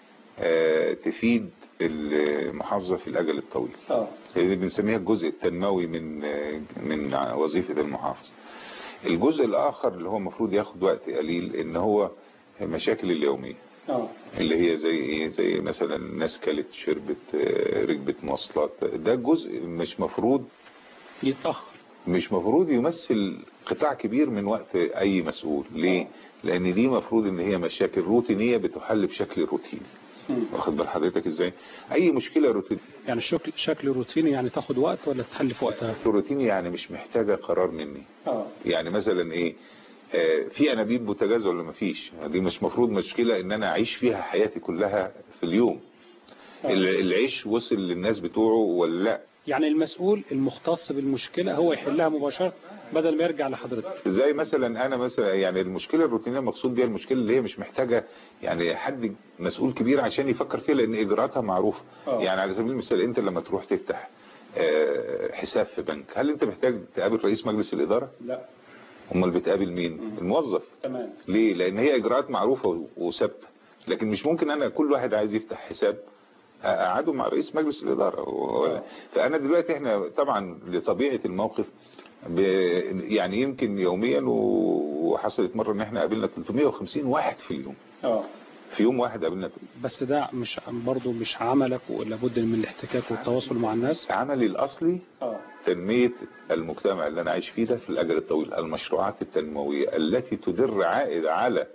S4: آه، تفيد المحافظة في الاجل الطويل اللي بنسميها الجزء التنموي من آه، من وظيفة المحافظ الجزء الاخر اللي هو المفروض ياخد وقت قليل ان هو مشاكل اليومية اللي هي زي ايه زي مثلا ناس كلت شربت آه، ركبت مواصلات ده جزء مش مفروض
S2: يتاخر
S4: مش مفروض يمثل قطاع كبير من وقت اي مسؤول ليه لان دي مفروض ان هي مشاكل روتينية بتحل بشكل روتيني واخد بال حضرتك ازاي اي مشكلة روتينية
S2: يعني شكل شكل روتيني يعني تاخد وقت ولا تحل في وقتها
S4: روتيني يعني مش محتاجة قرار مني يعني مثلا ايه آه، في انابيب بوتاجاز ولا مفيش دي مش مفروض مشكلة ان انا اعيش فيها حياتي كلها في اليوم ال- العيش وصل للناس بتوعه ولا لا
S2: يعني المسؤول المختص بالمشكله هو يحلها مباشره بدل ما يرجع لحضرتك
S4: زي مثلا انا مثلا يعني المشكله الروتينيه مقصود بيها المشكله اللي هي مش محتاجه يعني حد مسؤول كبير عشان يفكر فيها لان اجراءاتها معروفه يعني على سبيل المثال انت لما تروح تفتح آه، حساب في بنك هل انت محتاج تقابل رئيس مجلس الاداره
S2: لا
S4: امال بتقابل مين الموظف
S2: تمام
S4: ليه لان هي اجراءات معروفه وثابته لكن مش ممكن انا كل واحد عايز يفتح حساب اقعده مع رئيس مجلس الاداره و- فانا دلوقتي احنا طبعا لطبيعه الموقف ب... يعني يمكن يوميا و- وحصلت مره ان احنا قابلنا 350 واحد في اليوم
S2: اه
S4: في يوم واحد قابلنا
S2: بس ده مش برضه مش عملك ولا بد من الاحتكاك والتواصل مع الناس
S4: عملي الاصلي
S2: اه
S4: تنميه المجتمع اللي انا عايش فيه ده في الاجل الطويل المشروعات التنمويه التي تدر عائد على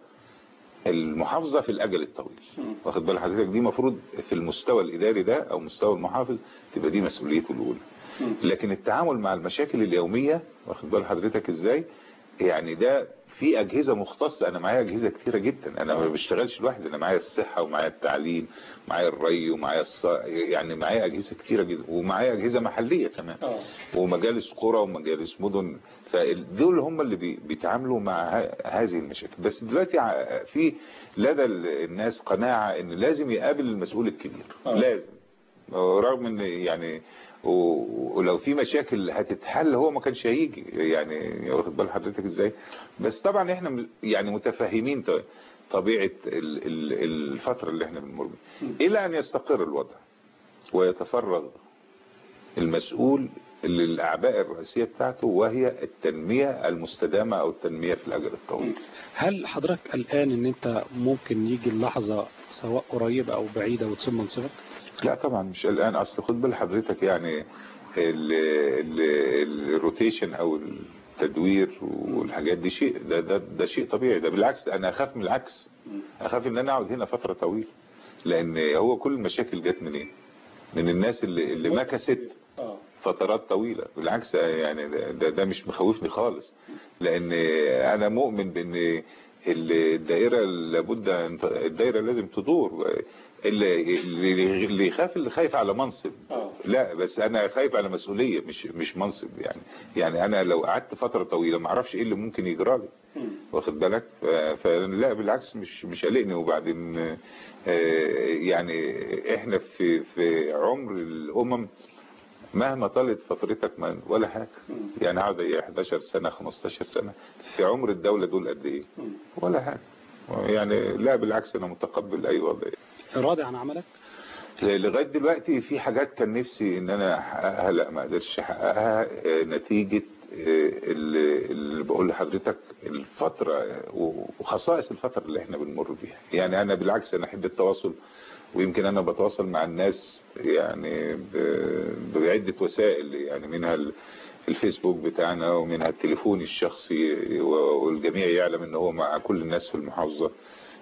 S4: المحافظة في الأجل الطويل واخد بال حضرتك دي مفروض في المستوى الإداري ده أو مستوى المحافظ تبقى دي مسؤوليته الأولى لكن التعامل مع المشاكل اليومية واخد بال حضرتك إزاي يعني ده في أجهزة مختصة أنا معايا أجهزة كتيرة جدا أنا ما بشتغلش لوحدي أنا معايا الصحة ومعايا التعليم معايا الري ومعايا الص... يعني معايا أجهزة كتيرة جدا ومعايا أجهزة محلية كمان ومجالس قرى ومجالس مدن فدول هم اللي بي- بيتعاملوا مع ه- هذه المشاكل بس دلوقتي ع- في لدى ال- الناس قناعة ان لازم يقابل المسؤول الكبير لازم رغم ان يعني و- ولو في مشاكل هتتحل هو ما كانش هيجي يعني واخد بال حضرتك ازاي بس طبعا احنا م- يعني متفاهمين ط- طبيعة ال- ال- الفترة اللي احنا بنمر بيها الى ان يستقر الوضع ويتفرغ المسؤول للاعباء الرئيسيه بتاعته وهي التنميه المستدامه او التنميه في الاجل الطويل
S2: هل حضرتك قلقان ان انت ممكن يجي اللحظة سواء قريبة او بعيدة وتسيب منصبك
S4: لا طبعا مش الان اصل خد بال حضرتك يعني ال- ال- الروتيشن او التدوير والحاجات دي شيء ده ده ده شيء طبيعي ده بالعكس انا اخاف من العكس اخاف ان انا اقعد هنا فتره طويله لان هو كل المشاكل جت منين من الناس اللي اللي مكست فترات طويلة بالعكس يعني ده, ده, ده مش مخوفني خالص لان انا مؤمن بان الدائرة لابد أن- الدائرة لازم تدور اللي اللي اللي يخاف اللي خايف على منصب لا بس انا خايف على مسؤولية مش مش منصب يعني يعني انا لو قعدت فترة طويلة ما اعرفش ايه اللي ممكن يجرى لي واخد بالك ف- فلا بالعكس مش مش قلقني وبعدين آه، يعني احنا في في عمر الامم مهما طالت فترتك ما ولا حاجة يعني قعد ايه 11 سنة 15 سنة في عمر الدولة دول قد ايه ولا حاجة يعني لا بالعكس انا متقبل اي وضع
S2: راضي عن عملك
S4: لغاية دلوقتي في حاجات كان نفسي ان انا احققها لا ما قدرتش احققها آه، نتيجة آه، اللي اللي بقول لحضرتك الفترة آه، وخصائص الفترة اللي احنا بنمر بيها يعني انا بالعكس انا احب التواصل ويمكن انا بتواصل مع الناس يعني ب- بعدة وسائل يعني منها ال- الفيسبوك بتاعنا ومنها التليفون الشخصي و- والجميع يعلم ان هو مع كل الناس في المحافظة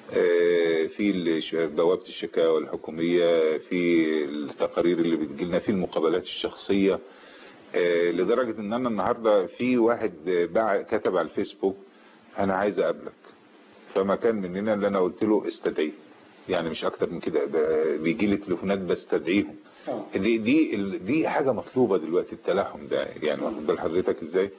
S4: آه، في الش- بوابة الشكاوى الحكومية في التقارير اللي بتجيلنا في المقابلات الشخصية آه، لدرجة ان انا النهاردة في واحد باع كتب على الفيسبوك انا عايز اقابلك فما كان مننا اللي انا قلت له استدعيه يعني مش اكتر من كده بيجي لي تليفونات بستدعيهم دي دي ال- دي حاجه مطلوبه دلوقتي التلاحم ده يعني واخد بال حضرتك ازاي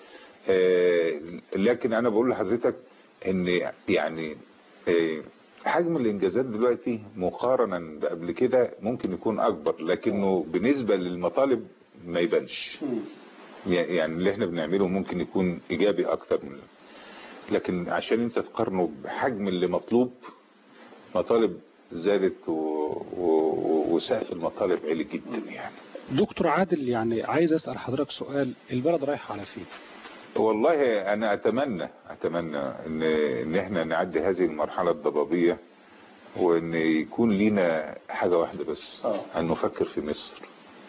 S4: آه، لكن انا بقول لحضرتك ان يعني آه، حجم الانجازات دلوقتي مقارنة بقبل كده ممكن يكون اكبر لكنه بالنسبة للمطالب ما يبانش يعني اللي احنا بنعمله ممكن يكون ايجابي اكتر من لكن عشان انت تقارنه بحجم اللي مطلوب مطالب زادت و... و... وسقف المطالب عالي جدا يعني
S2: دكتور عادل يعني عايز اسال حضرتك سؤال البلد رايحه على فين
S4: والله انا اتمنى اتمنى ان ان احنا نعدي هذه المرحله الضبابيه وان يكون لينا حاجه واحده بس ان نفكر في مصر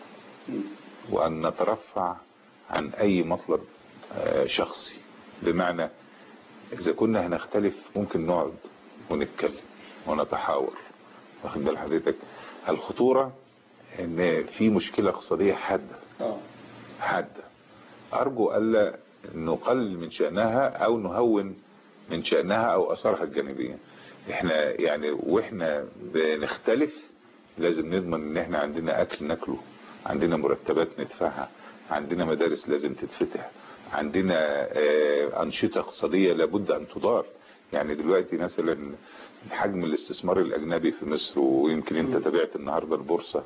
S4: وان نترفع عن اي مطلب آه، شخصي بمعنى اذا كنا هنختلف ممكن نقعد ونتكلم ونتحاور واخد بال حضرتك الخطوره ان في مشكله اقتصاديه حاده حاده ارجو الا نقلل من شأنها او نهون من شأنها او اثارها الجانبية احنا يعني واحنا بنختلف لازم نضمن ان احنا عندنا اكل ناكله عندنا مرتبات ندفعها عندنا مدارس لازم تتفتح عندنا آه، انشطة اقتصادية لابد ان تدار يعني دلوقتي مثلا حجم الاستثمار الاجنبي في مصر ويمكن انت تابعت النهاردة البورصة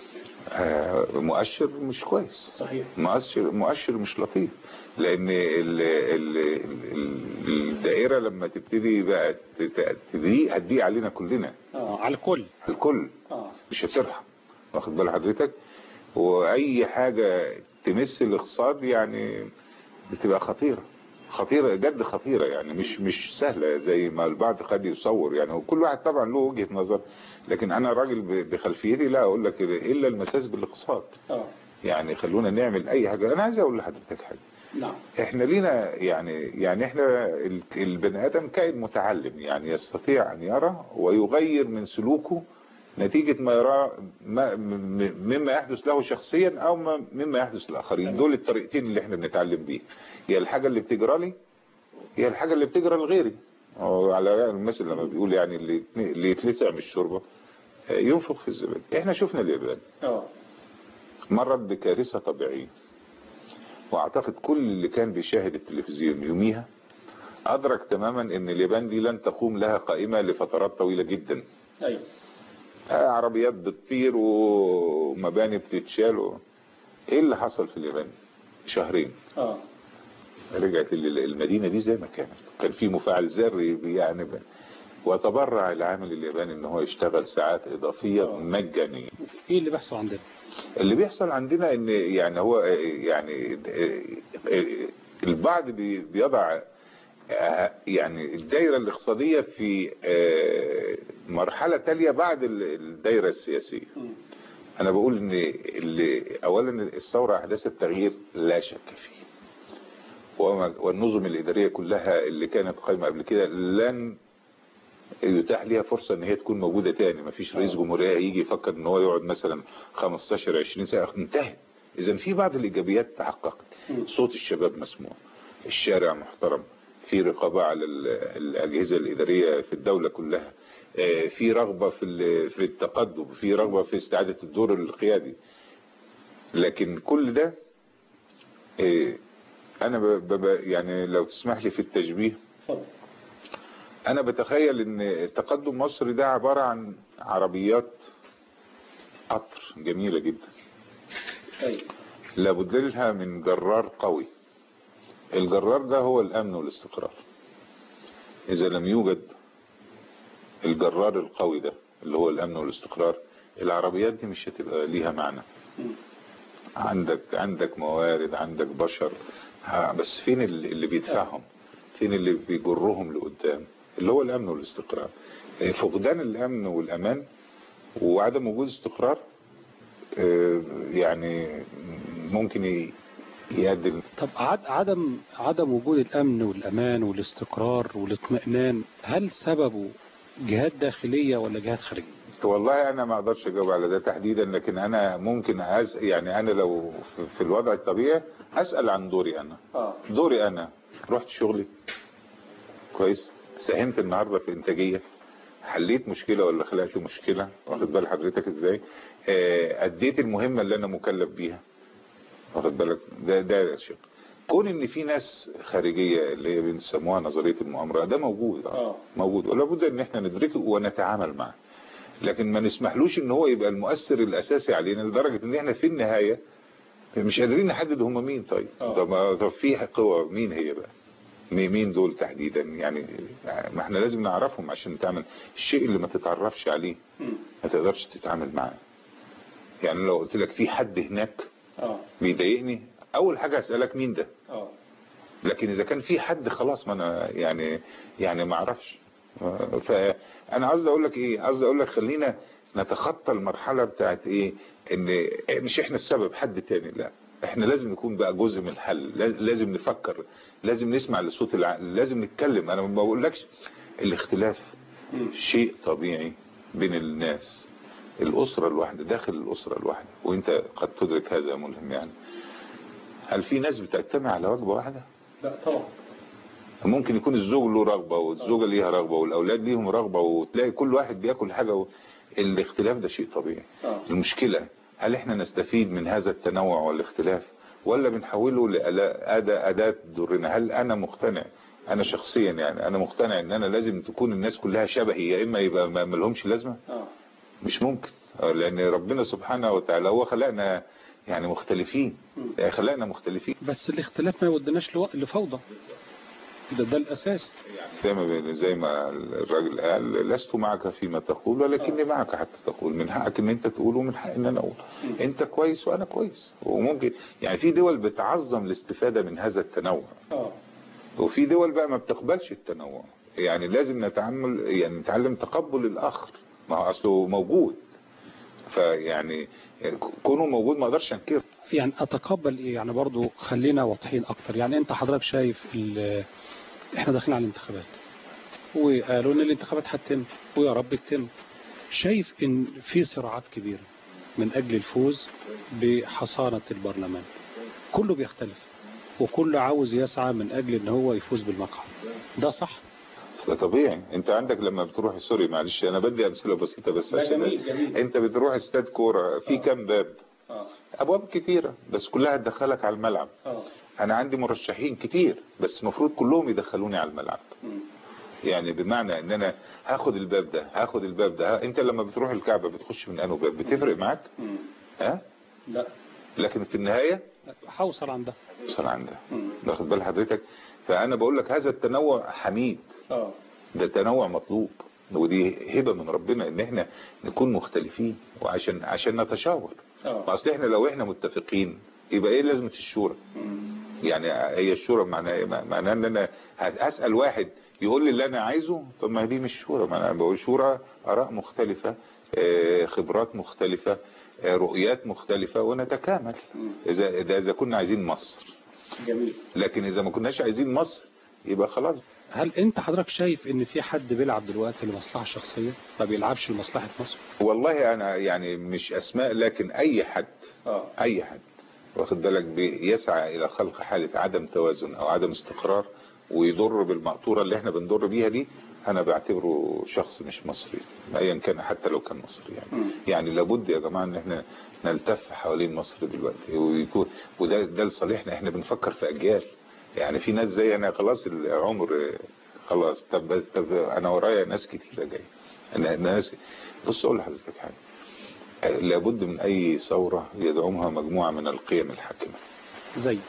S4: آه، مؤشر مش كويس
S2: صحيح
S4: مؤشر مؤشر مش لطيف لان ال ال ال الدائره لما تبتدي بقى تت- تضيق هتضيق علينا كلنا
S2: اه على الكل
S4: الكل
S2: اه
S4: مش هترحم واخد بال حضرتك واي حاجه تمس الاقتصاد يعني بتبقى خطيره خطيره جد خطيره يعني مش مش سهله زي ما البعض قد يصور يعني وكل واحد طبعا له وجهه نظر لكن انا راجل ب- بخلفيتي لا اقول لك الا المساس بالاقتصاد
S2: اه
S4: يعني خلونا نعمل اي حاجه انا عايز اقول لحضرتك حاجه
S2: نعم
S4: احنا لينا يعني يعني احنا ال- البني ادم كائن متعلم يعني يستطيع ان يرى ويغير من سلوكه نتيجة ما يراه ما- م- م- مما يحدث له شخصيا او ما- مما يحدث للاخرين دول الطريقتين اللي احنا بنتعلم بيه هي الحاجة اللي بتجرى لي هي الحاجة اللي بتجرى لغيري أو على رأي المثل لما بيقول يعني اللي اللي يتلسع من الشوربة آه، ينفخ في الزبادي احنا شفنا اليابان
S2: اه
S4: مرت بكارثة طبيعية واعتقد كل اللي كان بيشاهد التلفزيون يوميها ادرك تماما ان اليابان دي لن تقوم لها قائمة لفترات طويلة جدا
S2: ايوه
S4: آه، عربيات بتطير ومباني بتتشال و... ايه اللي حصل في اليابان شهرين
S2: اه
S4: رجعت ال- المدينة دي زي ما كانت كان في مفاعل ذري بي- يعني ب- وتبرع العامل الياباني ان هو يشتغل ساعات اضافيه مجانيه
S2: ايه اللي بيحصل عندنا
S4: اللي بيحصل عندنا ان يعني هو يعني البعض بي- بيضع آه، يعني الدائرة الاقتصادية في آه، مرحلة تالية بعد ال- الدائرة السياسية أنا بقول إن اللي أولا الثورة أحداثت تغيير لا شك فيه وما- والنظم الإدارية كلها اللي كانت قائمة قبل كده لن يتاح ليها فرصة ان هي تكون موجودة تاني مفيش رئيس جمهورية يجي يفكر ان هو يقعد مثلا 15 20 سنة انتهت اذا في بعض الايجابيات تحققت صوت الشباب مسموع الشارع محترم في رقابة على ال- الاجهزة الادارية في الدولة كلها آه، في رغبة في ال- في التقدم في رغبة في استعادة الدور القيادي لكن كل ده آه، انا ب- ب- يعني لو تسمح لي في التشبيه انا بتخيل ان تقدم مصر ده عبارة عن عربيات قطر جميلة جدا لابد لها من جرار قوي الجرار ده هو الامن والاستقرار اذا لم يوجد الجرار القوي ده اللي هو الامن والاستقرار العربيات دي مش هتبقى ليها معنى عندك عندك موارد عندك بشر ها، بس فين اللي اللي بيدفعهم فين اللي بيجرهم لقدام اللي هو الامن والاستقرار آه، فقدان الامن والامان وعدم وجود استقرار آه، يعني ممكن ي- يؤدي
S2: طب عد- عدم عدم وجود الامن والامان والاستقرار والاطمئنان هل سببه جهات داخليه ولا جهات خارجيه؟
S4: والله انا ما اقدرش اجاوب على ده تحديدا لكن انا ممكن أز... يعني انا لو في- في الوضع الطبيعي اسال عن دوري انا دوري انا رحت شغلي كويس ساهمت النهارده في انتاجيه حليت مشكله ولا خلقت مشكله واخد بال حضرتك ازاي آه، اديت المهمه اللي انا مكلف بيها واخد بالك ده ده شيء كون ان في ناس خارجيه اللي هي بنسموها نظريه المؤامره ده موجود آه. موجود ولا بد ان احنا ندركه ونتعامل معه لكن ما نسمحلوش ان هو يبقى المؤثر الاساسي علينا لدرجه ان احنا في النهايه مش قادرين نحدد هم مين طيب طب ما- طب في قوى مين هي بقى مي- مين دول تحديدا يعني ما احنا لازم نعرفهم عشان نتعامل الشيء اللي ما تتعرفش عليه ما تقدرش تتعامل معاه يعني لو قلت لك في حد هناك بيضايقني اول حاجه اسالك مين ده لكن اذا كان في حد خلاص ما انا يعني يعني ما اعرفش فانا قصدي اقول لك ايه قصدي اقول لك خلينا نتخطى المرحله بتاعت ايه ان مش احنا السبب حد تاني لا احنا لازم نكون بقى جزء من الحل لاز- لازم نفكر لازم نسمع لصوت العقل لازم نتكلم انا ما بقولكش الاختلاف شيء طبيعي بين الناس الاسره الواحده داخل الاسره الواحده وانت قد تدرك هذا يا ملهم يعني هل في ناس بتجتمع على وجبه واحده
S2: لا طبعا
S4: ممكن يكون الزوج له رغبة والزوجة ليها رغبة والأولاد ليهم رغبة وتلاقي كل واحد بياكل حاجة و... الاختلاف ده شيء طبيعي
S2: آه.
S4: المشكلة هل احنا نستفيد من هذا التنوع والاختلاف ولا بنحوله لأداة أداة تضرنا هل أنا مقتنع أنا شخصيا يعني أنا مقتنع إن أنا لازم تكون الناس كلها شبهي يا إما يبقى ما ما لهمش لازمة مش ممكن آه، لأن ربنا سبحانه وتعالى هو خلقنا يعني مختلفين آه، خلقنا مختلفين
S2: بس الاختلاف ما يودناش لو- لفوضى ده ده الاساس
S4: زي ما زي ما الراجل قال لست معك فيما تقول ولكني معك حتى تقول من حقك ان انت تقول ومن حقي ان انا اقول انت كويس وانا كويس وممكن يعني في دول بتعظم الاستفادة من هذا التنوع وفي دول بقى ما بتقبلش التنوع يعني لازم نتعامل يعني نتعلم تقبل الاخر ما هو اصله موجود فيعني كونه موجود ما اقدرش انكره
S2: يعني اتقبل ايه يعني برضو خلينا واضحين اكتر يعني انت حضرتك شايف ال- احنا داخلين على الانتخابات وقالوا ان الانتخابات هتتم ويا رب تتم شايف ان في صراعات كبيرة من اجل الفوز بحصانة البرلمان كله بيختلف وكله عاوز يسعى من اجل ان هو يفوز بالمقعد ده صح
S4: ده طبيعي انت عندك لما بتروح سوري معلش انا بدي امثله بسيطه بس
S2: لا،
S4: عشان
S2: جميل، جميل.
S4: انت بتروح استاد كوره في كام باب ابواب كتيره بس كلها تدخلك على الملعب انا عندي مرشحين كتير بس المفروض كلهم يدخلوني على الملعب يعني بمعنى ان انا هاخد الباب ده هاخد الباب ده ها انت لما بتروح الكعبه بتخش من انه باب بتفرق معاك ها
S2: لا
S4: لكن في النهايه
S2: هوصل عندها
S4: توصل عندها واخد بال حضرتك فانا بقول لك هذا التنوع حميد ده تنوع مطلوب ودي هبة من ربنا ان احنا نكون مختلفين وعشان عشان نتشاور
S5: اه
S4: ما اصل احنا لو احنا متفقين يبقى ايه لازمة الشورى يعني هي الشورى معناها ايه معناها ان انا هسأل واحد يقول لي اللي انا عايزه طب ما دي مش شورى ما انا بقول شورى اراء مختلفة آه، خبرات مختلفة آه، رؤيات مختلفة ونتكامل اذا اذا إذا كنا عايزين مصر
S5: جميل
S4: لكن اذا ما كناش عايزين مصر يبقى خلاص
S2: هل انت حضرتك شايف ان في حد بيلعب دلوقتي لمصلحة شخصية ما بيلعبش لمصلحة مصر
S4: والله انا يعني مش اسماء لكن اي حد
S5: اه
S4: اي حد واخد بالك بيسعى الى خلق حالة عدم توازن او عدم استقرار ويضر بالمقطورة اللي احنا بنضر بيها دي انا بعتبره شخص مش مصري ايا كان حتى لو كان مصري يعني
S5: مم.
S4: يعني لابد يا جماعة ان احنا نلتف حوالين مصر دلوقتي ويكون وده ده لصالحنا احنا بنفكر في اجيال يعني في ناس زي انا خلاص العمر خلاص طب طب انا ورايا ناس كتيرة جايه انا ناس بص اقول لحضرتك حاجه لابد من اي ثورة يدعمها مجموعة من القيم الحاكمة
S2: زي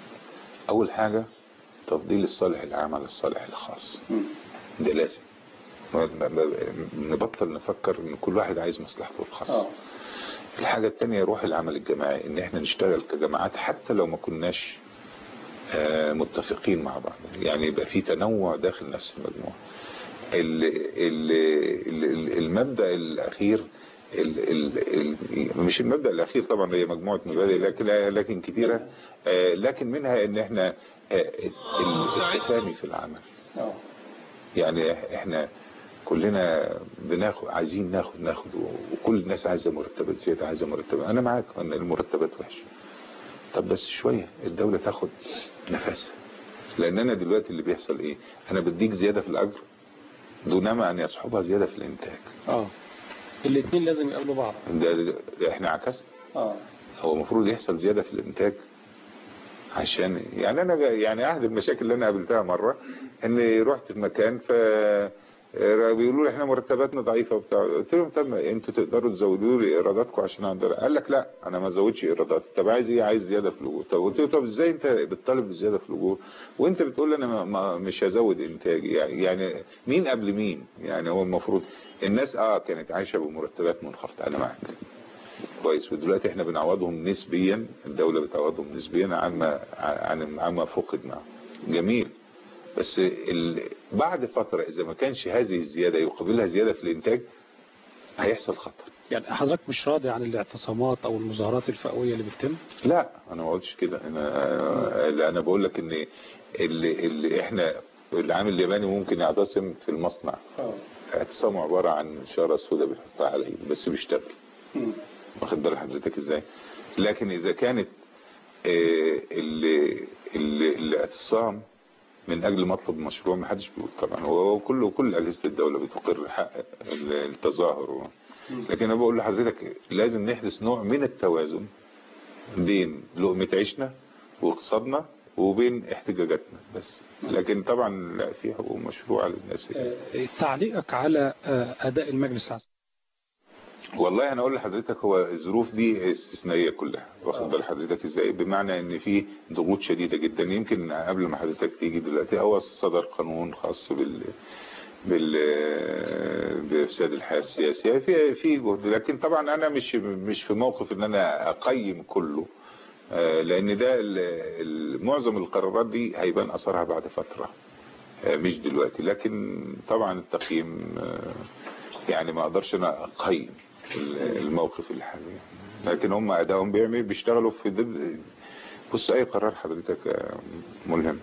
S4: اول حاجة تفضيل الصالح العام على الصالح الخاص
S5: مم.
S4: ده لازم ما- ما- ما- نبطل نفكر ان كل واحد عايز مصلحته الخاصة
S5: اه
S4: الحاجة التانية روح العمل الجماعي ان احنا نشتغل كجماعات حتى لو ما كناش آه، متفقين مع بعض يعني يبقى في تنوع داخل نفس المجموعة ال- ال- ال- ال- المبدأ الأخير ال ال ال مش المبدأ الأخير طبعا هي مجموعة مبادئ لكن لكن كثيرة آه، لكن منها ان احنا آه، ال- التفاني في العمل
S5: اه
S4: يعني احنا كلنا بناخد عايزين ناخد ناخد وكل الناس عايزه مرتبات زياده عايزه مرتبات انا معاك ان المرتبات وحشه طب بس شويه الدوله تاخد نفسها لان انا دلوقتي اللي بيحصل ايه انا بديك زياده في الاجر دونما ان يصحبها زياده في الانتاج
S2: اه الاثنين لازم يقابلوا بعض
S4: ده, ده احنا عكسنا
S5: اه
S4: هو المفروض يحصل زياده في الانتاج عشان يعني انا بقى- يعني احد المشاكل اللي انا قابلتها مره اني رحت في مكان ف بيقولوا لي احنا مرتباتنا ضعيفه وبتاع قلت لهم طب ما انتوا تقدروا تزودوا لي ايراداتكم عشان اقدر قال لك لا انا ما ازودش ايرادات طب عايز ايه عايز زياده في الاجور طب قلت له طب ازاي انت بتطالب بزياده في الاجور وانت بتقول لي انا ما ما مش هزود انتاجي يعني يعني مين قبل مين يعني هو المفروض الناس اه كانت عايشه بمرتبات منخفضه انا معاك كويس ودلوقتي احنا بنعوضهم نسبيا الدولة بتعوضهم نسبيا عما عن عما فقد معه جميل بس ال... بعد فترة اذا ما كانش هذه الزيادة يقابلها زيادة في الانتاج هيحصل خطر
S2: يعني حضرتك مش راضي عن الاعتصامات او المظاهرات الفئوية اللي بتتم
S4: لا انا ما قلتش كده انا لا، انا بقول لك ان اللي, اللي احنا العامل الياباني ممكن يعتصم في المصنع
S5: اه
S4: اعتصامه عبارة عن شارة سوداء بيحطها على ايده بس بيشتغل
S5: مم.
S4: واخد بال حضرتك ازاي لكن اذا كانت آه، ال- ال- الاعتصام من اجل مطلب مشروع ما حدش بيقول طبعا هو كله كل اجهزه الدوله بتقر حق ال- التظاهر و- لكن انا بقول لحضرتك لازم نحدث نوع من التوازن بين لقمه عيشنا واقتصادنا وبين احتجاجاتنا بس لكن طبعا لا في حقوق مشروعه للناس
S2: آه، تعليقك على آه، اداء المجلس العسكري
S4: والله انا اقول لحضرتك هو الظروف دي استثنائيه كلها واخد بال حضرتك ازاي بمعنى ان في ضغوط شديده جدا يمكن قبل ما حضرتك تيجي دلوقتي هو صدر قانون خاص بال بال بافساد الحياه السياسيه في في جهد لكن طبعا انا مش مش في موقف ان انا اقيم كله آه، لان ده ال- ال- معظم القرارات دي هيبان اثرها بعد فتره آه، مش دلوقتي لكن طبعا التقييم آه، يعني ما اقدرش انا اقيم ال- الموقف الحالي لكن هم ادائهم بيعمل بيشتغلوا في ضد بص اي قرار حضرتك آه، ملهم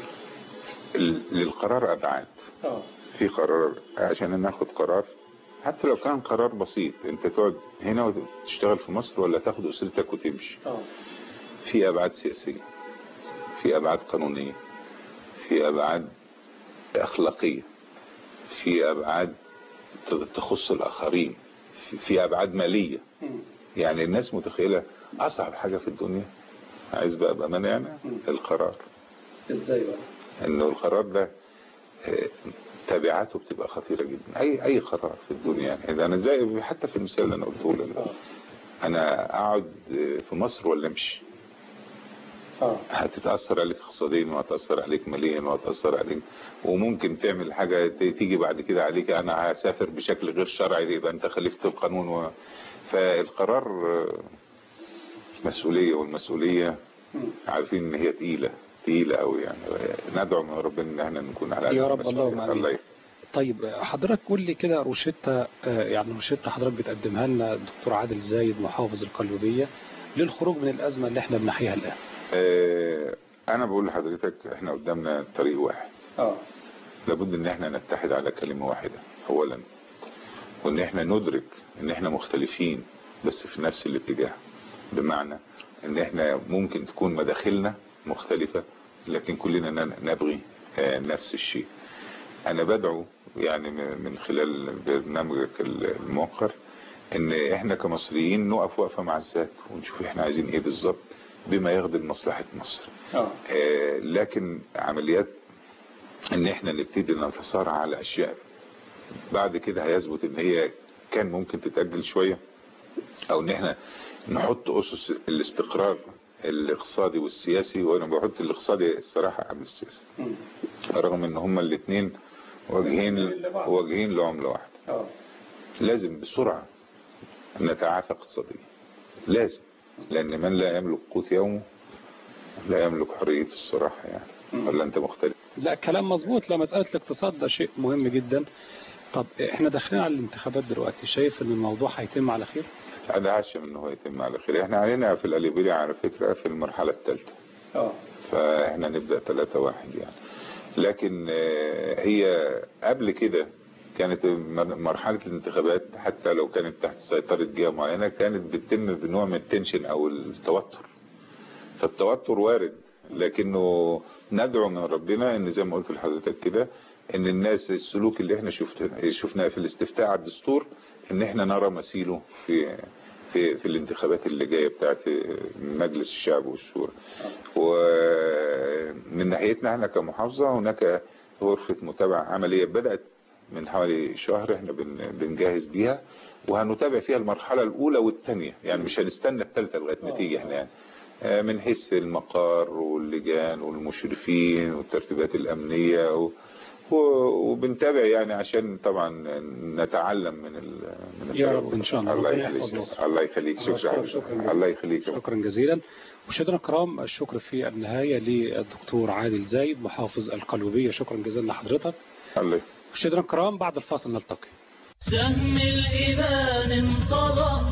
S4: ال- للقرار ابعاد
S5: اه
S4: في قرار عشان ناخد قرار حتى لو كان قرار بسيط انت تقعد هنا وتشتغل في مصر ولا تاخد اسرتك وتمشي
S5: اه
S4: في ابعاد سياسيه في ابعاد قانونيه في ابعاد اخلاقيه في ابعاد تخص الاخرين في- في ابعاد ماليه
S5: مم.
S4: يعني الناس متخيله اصعب حاجه في الدنيا عايز بقى بامانه يعني القرار
S5: ازاي بقى
S4: انه القرار ده آه، تبعاته بتبقى خطيره جدا اي اي قرار في الدنيا يعني إذا انا زي حتى في المثال اللي انا قلته لك
S5: اه
S4: انا اقعد آه، في مصر ولا امشي
S5: اه
S4: هتتأثر عليك اقتصاديا وهتأثر عليك ماليا وهتأثر عليك وممكن تعمل حاجة ت- تيجي بعد كده عليك أنا هسافر بشكل غير شرعي يبقى أنت خالفت القانون و... فالقرار آه، مسؤولية والمسؤولية
S5: مم.
S4: عارفين إن هي تقيلة تقيلة أوي يعني ندعو من ربنا إن احنا نكون على قد
S6: يا رب
S4: المسؤولية.
S6: اللهم آمين.
S4: الله ي-
S6: طيب حضرتك قول لي كده روشتة آه، يعني روشتة حضرتك بتقدمها لنا الدكتور عادل زايد محافظ القليوبية للخروج من الأزمة اللي احنا بنحياها الآن
S4: آه، أنا بقول لحضرتك احنا قدامنا طريق واحد
S5: اه
S4: لابد ان احنا نتحد على كلمة واحدة اولا وان احنا ندرك ان احنا مختلفين بس في نفس الاتجاه بمعنى ان احنا ممكن تكون مداخلنا مختلفة لكن كلنا ن- نبغي آه، نفس الشيء انا بدعو يعني م- من خلال برنامجك الموقر ان احنا كمصريين نقف وقفة مع الذات ونشوف احنا عايزين ايه بالظبط بما يخدم مصلحة مصر
S5: اه
S4: آه، لكن عمليات ان احنا نبتدي نتصارع على اشياء بعد كده هيثبت ان هي كان ممكن تتأجل شوية او ان احنا نحط اسس الاستقرار الاقتصادي والسياسي وانا بحط الاقتصادي الصراحة قبل السياسي
S5: مم.
S4: رغم ان هما الاثنين واجهين
S5: لبعض.
S4: واجهين لعملة واحدة
S5: اه
S4: لازم بسرعة نتعافى اقتصاديا لازم لان من لا يملك قوت يومه لا يملك حريته الصراحة يعني
S5: مم.
S4: ولا انت مختلف
S6: لا كلام مظبوط لا مسألة الاقتصاد ده شيء مهم جدا طب احنا داخلين على الانتخابات دلوقتي شايف ان الموضوع هيتم على خير
S4: انا عاشم ان هو يتم على خير احنا علينا في القليوبية على فكرة في المرحلة الثالثة
S5: اه
S4: فاحنا نبدأ 3 واحد يعني لكن آه، هي قبل كده كانت مر- مرحلة الانتخابات حتى لو كانت تحت سيطرة جهة معينة كانت بتتم بنوع من التنشن او التوتر فالتوتر وارد لكنه ندعو من ربنا ان زي ما قلت لحضرتك كده ان الناس السلوك اللي احنا شفت شفناه في الاستفتاء على الدستور ان احنا نرى مثيله في في في الانتخابات اللي جايه بتاعت مجلس الشعب والشورى ومن ناحيتنا احنا كمحافظه هناك غرفه متابعه عمليه بدات من حوالي شهر احنا بن- بنجهز بيها وهنتابع فيها المرحله الاولى والثانيه يعني مش هنستنى الثالثه لغايه ما تيجي احنا يعني آه، من حيث المقار واللجان والمشرفين والترتيبات الامنيه و و- وبنتابع يعني عشان طبعا نتعلم من ال من
S6: يا
S4: التجربة.
S6: رب إن شاء الله.
S4: الله
S6: ربنا يحفظ
S4: يخليك
S6: مصر.
S4: الله يخليك شكرا
S6: شكرا- شكرا
S4: الله يخليك
S6: شكرا جزيلا مشاهدينا الكرام الشكر في النهاية للدكتور عادل زايد محافظ القليوبية شكرا جزيلا لحضرتك
S4: الله
S6: مشاهدينا الكرام بعد الفاصل نلتقي
S1: سهم الإيمان انطلق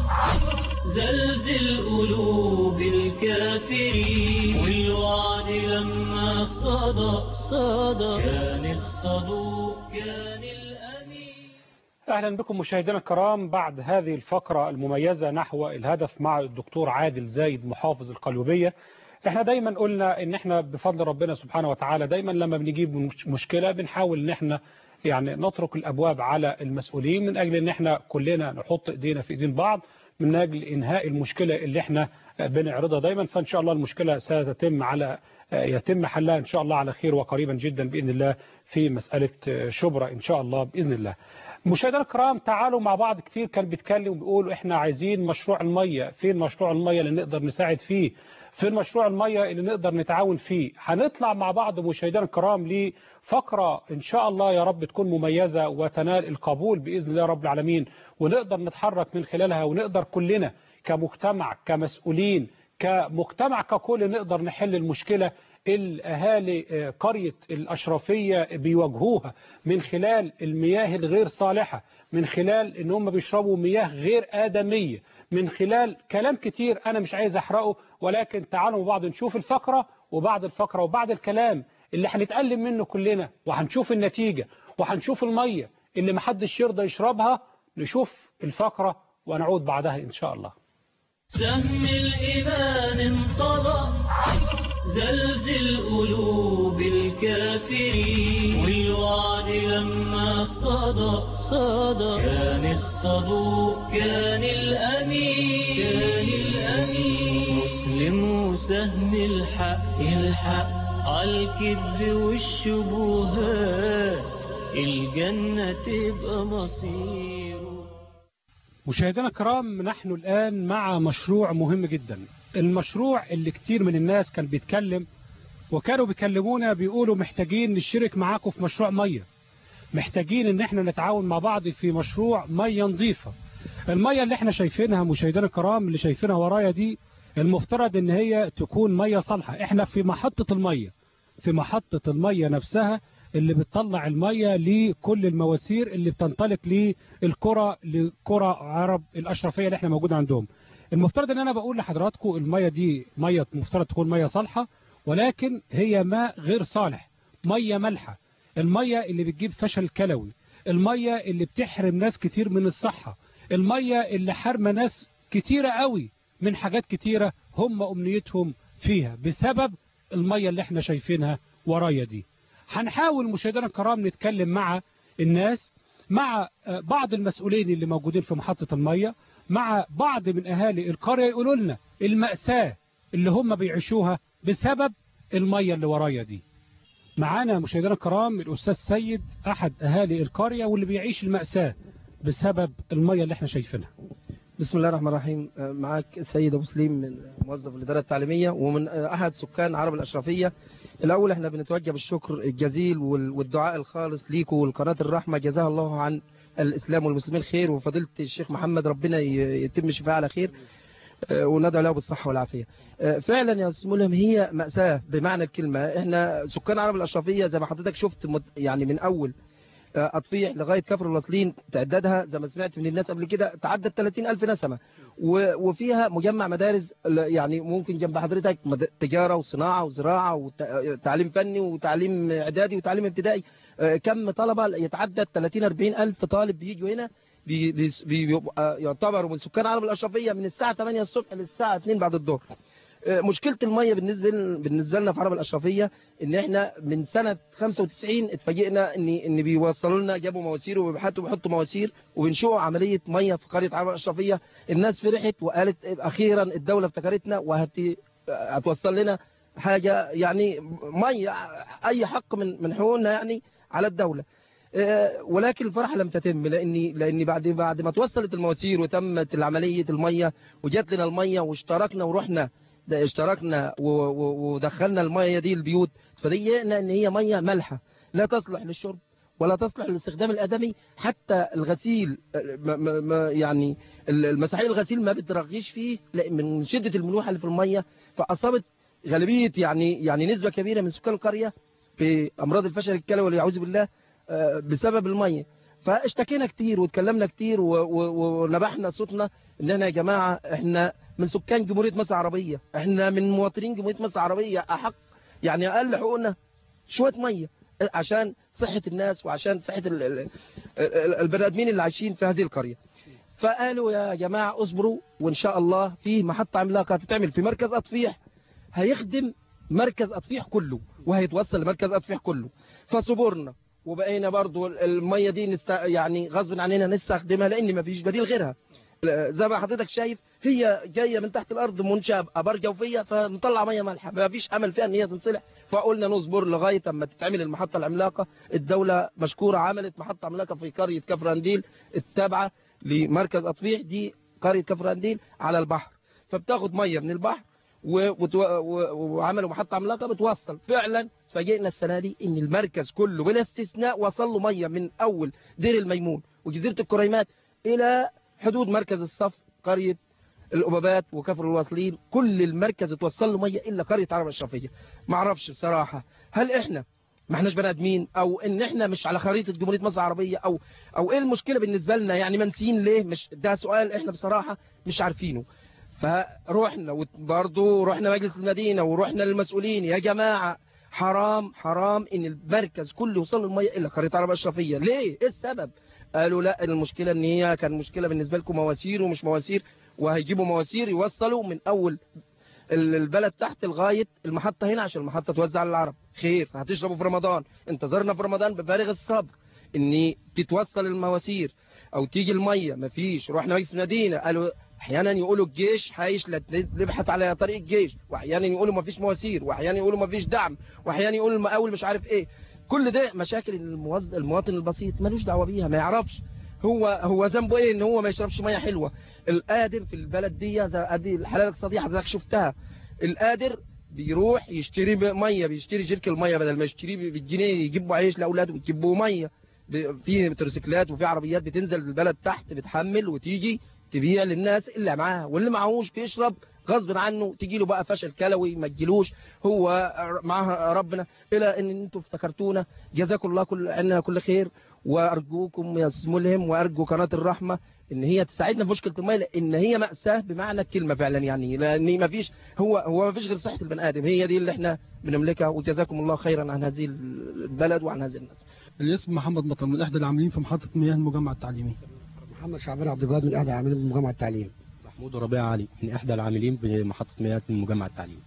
S1: زلزل قلوب الكافرين والوعد لما صدى صدى كان الصدوق كان الأمين
S2: أهلا بكم مشاهدينا الكرام بعد هذه الفقرة المميزة نحو الهدف مع الدكتور عادل زايد محافظ القليوبية احنا دايما قلنا ان احنا بفضل ربنا سبحانه وتعالى دايما لما بنجيب مش- مشكلة بنحاول ان احنا يعني نترك الابواب على المسؤولين من اجل ان احنا كلنا نحط ايدينا في ايدين بعض من اجل انهاء المشكلة اللي احنا بنعرضها دايما فان شاء الله المشكلة ستتم على يتم حلها ان شاء الله على خير وقريبا جدا باذن الله في مسألة شبرا ان شاء الله باذن الله مشاهدينا الكرام تعالوا مع بعض كتير كان بيتكلم وبيقول احنا عايزين مشروع المية فين مشروع المية اللي نقدر نساعد فيه فين مشروع المية اللي نقدر نتعاون فيه هنطلع مع بعض مشاهدينا الكرام لفقرة ان شاء الله يا رب تكون مميزة وتنال القبول بإذن الله رب العالمين ونقدر نتحرك من خلالها ونقدر كلنا كمجتمع كمسؤولين كمجتمع ككل نقدر نحل المشكلة الأهالي آه، قرية الأشرفية بيواجهوها من خلال المياه الغير صالحة من خلال ان هم بيشربوا مياه غير آدمية من خلال كلام كتير أنا مش عايز أحرقه ولكن تعالوا مع بعض نشوف الفقرة وبعد الفقرة وبعد الكلام اللي هنتألم منه كلنا وهنشوف النتيجة وهنشوف المية اللي محدش يرضى يشربها نشوف الفقرة ونعود بعدها إن شاء الله
S1: سهم الإيمان انطلق زلزل قلوب الكافرين والوعد لما صدى صدى كان الصدوق كان الأمين كان الأمين مسلم وسهم الحق الحق عالكذب والشبهات الجنة تبقى مصيره
S2: مشاهدينا الكرام نحن الآن مع مشروع مهم جدا المشروع اللي كتير من الناس كان بيتكلم وكانوا بيكلمونا بيقولوا محتاجين نشترك معاكم في مشروع مية محتاجين ان احنا نتعاون مع بعض في مشروع مية نظيفة المية اللي احنا شايفينها مشاهدينا الكرام اللي شايفينها ورايا دي المفترض ان هي تكون مية صالحة احنا في محطة المية في محطة المية نفسها اللي بتطلع المية لكل المواسير اللي بتنطلق للكرة لكرة عرب الأشرفية اللي احنا موجودة عندهم المفترض ان انا بقول لحضراتكم المية دي مية مفترض تكون مية صالحة ولكن هي ماء غير صالح مية مالحة المية اللي بتجيب فشل كلوي المية اللي بتحرم ناس كتير من الصحة المية اللي حرمة ناس كتيرة قوي من حاجات كتيرة هم أمنيتهم فيها بسبب المية اللي احنا شايفينها ورايا دي هنحاول مشاهدينا الكرام نتكلم مع الناس مع بعض المسؤولين اللي موجودين في محطة المية مع بعض من أهالي القرية يقولوا لنا المأساة اللي هم بيعيشوها بسبب المية اللي ورايا دي معانا مشاهدينا الكرام الأستاذ سيد أحد أهالي القرية واللي بيعيش المأساة بسبب المية اللي احنا شايفينها
S5: بسم الله الرحمن الرحيم معك السيد ابو سليم من موظف الاداره التعليميه ومن احد سكان عرب الاشرفيه الاول احنا بنتوجه بالشكر الجزيل والدعاء الخالص ليكم والقناه الرحمه جزاها الله عن الاسلام والمسلمين خير وفضيله الشيخ محمد ربنا يتم شفاعه على خير وندعو له بالصحه والعافيه فعلا يا استاذ ملهم هي ماساه بمعنى الكلمه احنا سكان عرب الاشرفيه زي ما حضرتك شفت يعني من اول أطفيح لغاية كفر الوصلين تعدادها زي ما سمعت من الناس قبل كده تعدت 30 ألف نسمة وفيها مجمع مدارس يعني ممكن جنب حضرتك تجارة وصناعة وزراعة وتعليم فني وتعليم إعدادي وتعليم ابتدائي كم طلبة يتعدى 30 40 ألف طالب بيجوا هنا بي بي بي يعتبروا من سكان العرب الأشرفية من الساعة 8 الصبح للساعة 2 بعد الظهر مشكلة المية بالنسبة بالنسبة لنا في عرب الأشرفية إن إحنا من سنة 95 اتفاجئنا إن إن بيوصلوا لنا جابوا مواسير وبيبحثوا بيحطوا مواسير وبينشئوا عملية مية في قرية عرب الأشرفية الناس فرحت وقالت أخيرا الدولة افتكرتنا وهت هتوصل لنا حاجة يعني مية أي حق من من حقوقنا يعني على الدولة ولكن الفرحة لم تتم لأني لأني بعد بعد ما توصلت المواسير وتمت العملية المية وجات لنا المية واشتركنا ورحنا اشتركنا ودخلنا المية دي البيوت فدينا ان هي مية مالحة لا تصلح للشرب ولا تصلح للاستخدام الادمي حتى الغسيل ما ما يعني المساحيق الغسيل ما بترغيش فيه من شدة الملوحة اللي في المية فاصابت غالبية يعني يعني نسبة كبيرة من سكان القرية بامراض الفشل الكلوي والعياذ بالله بسبب المية فاشتكينا كتير واتكلمنا كتير ونبحنا صوتنا ان احنا يا جماعة احنا من سكان جمهورية مصر العربية احنا من مواطنين جمهورية مصر العربية احق يعني اقل حقوقنا شوية مية عشان صحة الناس وعشان صحة البني ادمين اللي عايشين في هذه القرية فقالوا يا جماعة اصبروا وان شاء الله في محطة عملاقة هتتعمل في مركز اطفيح هيخدم مركز اطفيح كله وهيتوصل لمركز اطفيح كله فصبرنا وبقينا برضو المية دي نست... يعني غصب عننا نستخدمها لان ما فيش بديل غيرها زي ما حضرتك شايف هي جاية من تحت الارض منشأة ابار جوفية فمطلع مية مالحة ما فيش امل فيها ان هي تنصلح فقلنا نصبر لغاية اما تتعمل المحطة العملاقة الدولة مشكورة عملت محطة عملاقة في قرية كفر انديل التابعة لمركز اطفيح دي قرية كفر انديل على البحر فبتاخد مية من البحر وعملوا محطة عملاقة بتوصل فعلا فجئنا السنة دي ان المركز كله بلا استثناء وصل له مية من اول دير الميمون وجزيرة الكريمات الى حدود مركز الصف قرية الأبابات وكفر الواصلين كل المركز اتوصل له مية إلا قرية عرب الأشرفية ما اعرفش بصراحة هل إحنا ما احناش بني ادمين او ان احنا مش على خريطه جمهوريه مصر العربيه او او ايه المشكله بالنسبه لنا يعني منسيين ليه مش ده سؤال احنا بصراحه مش عارفينه فروحنا وبرضه رحنا مجلس المدينه ورحنا للمسؤولين يا جماعه حرام حرام ان المركز كله يوصل له الميه الا قريه عرب الاشرفيه ليه ايه السبب قالوا لا المشكله ان هي كان مشكله بالنسبه لكم مواسير ومش مواسير وهيجيبوا مواسير يوصلوا من اول البلد تحت لغايه المحطه هنا عشان المحطه توزع على العرب خير هتشربوا في رمضان انتظرنا في رمضان بفارغ الصبر ان تتوصل المواسير او تيجي الميه مفيش رحنا مجلس المدينه قالوا احيانا يقولوا الجيش هيشلت نبحث على طريق الجيش واحيانا يقولوا مفيش مواسير واحيانا يقولوا مفيش دعم واحيانا يقولوا المقاول مش عارف ايه كل ده مشاكل المواطن البسيط ملوش دعوه بيها ما يعرفش هو هو ذنبه ايه ان هو ما يشربش ميه حلوه القادر في البلد دي زي- ادي الحلال الاقتصاديه حضرتك شفتها القادر بيروح يشتري ميه بيشتري جيركن الميه بدل ما يشتريه بالجنيه يجيبوا عيش لاولاده ويجيبوا ميه ب- في موتوسيكلات وفي عربيات بتنزل البلد تحت بتحمل وتيجي تبيع للناس اللي معاها واللي معهوش بيشرب غصب عنه تيجي له بقى فشل كلوي ما تجيلوش هو معاه ربنا الى ان انتم افتكرتونا جزاكم الله كل عنا كل خير وارجوكم يا أستاذ ملهم وارجو قناه الرحمه ان هي تساعدنا في مشكله الميه لان هي ماساه بمعنى الكلمه فعلا يعني لان ما فيش هو هو ما فيش غير صحه البني ادم هي دي اللي احنا بنملكها وجزاكم الله خيرا عن هذه البلد وعن هذه الناس
S7: الاسم محمد مطر من احدى العاملين في محطه مياه المجمع التعليمي
S8: محمد شعبان عبد الجواد من احدى عاملين بمجمع التعليم
S9: محمود ربيع علي من احدى العاملين بمحطه مياه المجمع التعليمي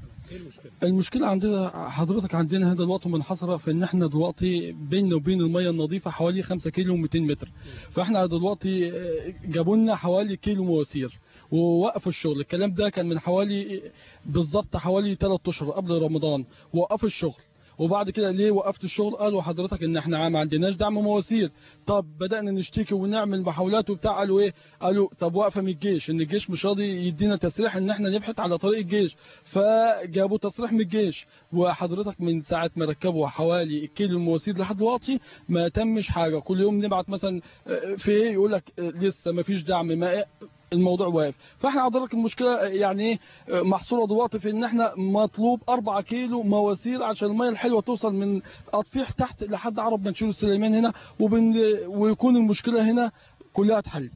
S7: المشكله عندنا حضرتك عندنا هذا الوقت منحصره في ان احنا دلوقتي بيننا وبين الميه النظيفه حوالي 5 كيلو و200 متر فاحنا دلوقتي آه، جابوا لنا حوالي كيلو مواسير ووقفوا الشغل الكلام ده كان من حوالي بالظبط حوالي 3 اشهر قبل رمضان وقفوا الشغل وبعد كده ليه وقفت الشغل قالوا حضرتك ان احنا ما عندناش دعم مواسير طب بدأنا نشتكي ونعمل محاولات وبتاع قالوا ايه قالوا طب واقفه من الجيش ان الجيش مش راضي يدينا تسريح ان احنا نبحث على طريق الجيش فجابوا تصريح من الجيش وحضرتك من ساعه ما ركبوا حوالي كيلو المواسير لحد دلوقتي ما تمش حاجه كل يوم نبعت مثلا آه، في ايه يقول لك آه، لسه ما فيش دعم ما الموضوع واقف فاحنا حضرتك المشكله يعني ايه آه، محصوره دلوقتي في ان احنا مطلوب 4 كيلو مواسير عشان الميه الحلوه توصل من اطفيح تحت لحد عرب منشور السليمان هنا وبن ويكون المشكله هنا كلها اتحلت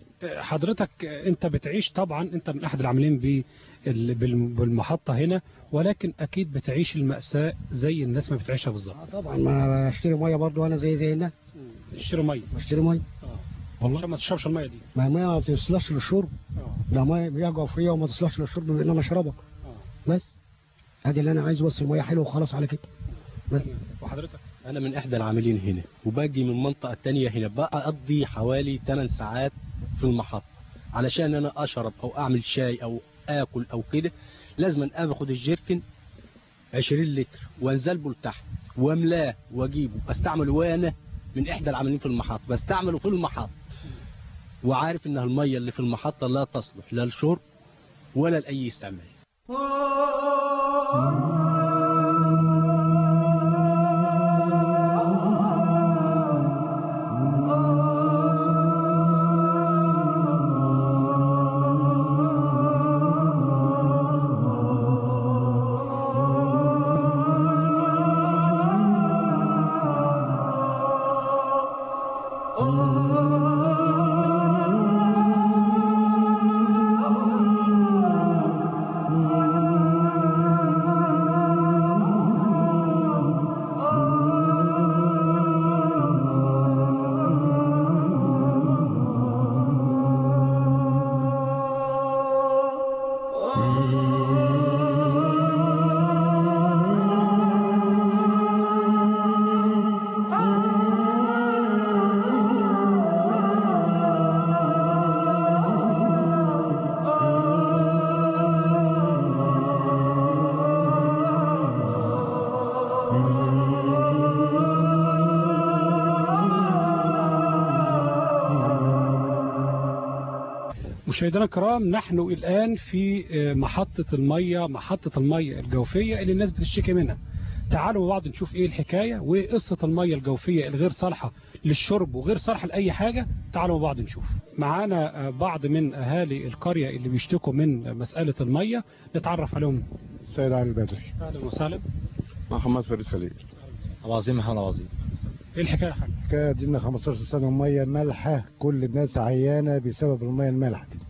S2: حضرتك انت بتعيش طبعا انت من احد العاملين بال- بال- بالمحطة هنا ولكن اكيد بتعيش المأساة زي الناس ما بتعيشها بالظبط
S8: آه طبعا ما انا بشتري ميه برضو انا زي زي الناس
S2: تشتري مية
S8: بشتري ميه والله
S2: عشان ما تشربش المية دي
S8: ما الميه ما تصلحش للشرب ده ميه مياه جوفيه وما تصلحش للشرب بان انا اشربها بس ادي اللي انا عايزه بس الميه حلوه وخلاص على كده بس
S2: وحضرتك
S9: انا من احدى العاملين هنا وباجي من المنطقه الثانيه هنا بقضي حوالي 8 ساعات في المحطه علشان انا اشرب او اعمل شاي او اكل او كده لازم اخد الجيركن 20 لتر وانزل لتحت واملاه واجيبه استعمله وانا من احدى العاملين في المحطه بستعمله في المحطه وعارف ان الميه اللي في المحطه لا تصلح لا للشرب ولا لاي استعمال
S2: مشاهدينا الكرام نحن الآن في آه، محطة المية محطة المية الجوفية اللي الناس بتشتكي منها تعالوا مع بعض نشوف ايه الحكاية وقصة المية الجوفية الغير صالحة للشرب وغير صالحة لأي حاجة تعالوا مع بعض نشوف معانا آه، بعض من أهالي القرية اللي بيشتكوا من مسألة المية نتعرف عليهم
S10: سيد علي البدري
S2: أهلا وسهلا
S10: محمد فريد خليل
S9: عظيم هلا عظيم
S2: ايه الحكاية يا حاج
S10: حكاية دينا 15 سنة مية مالحة كل الناس عيانة بسبب المية المالحة دي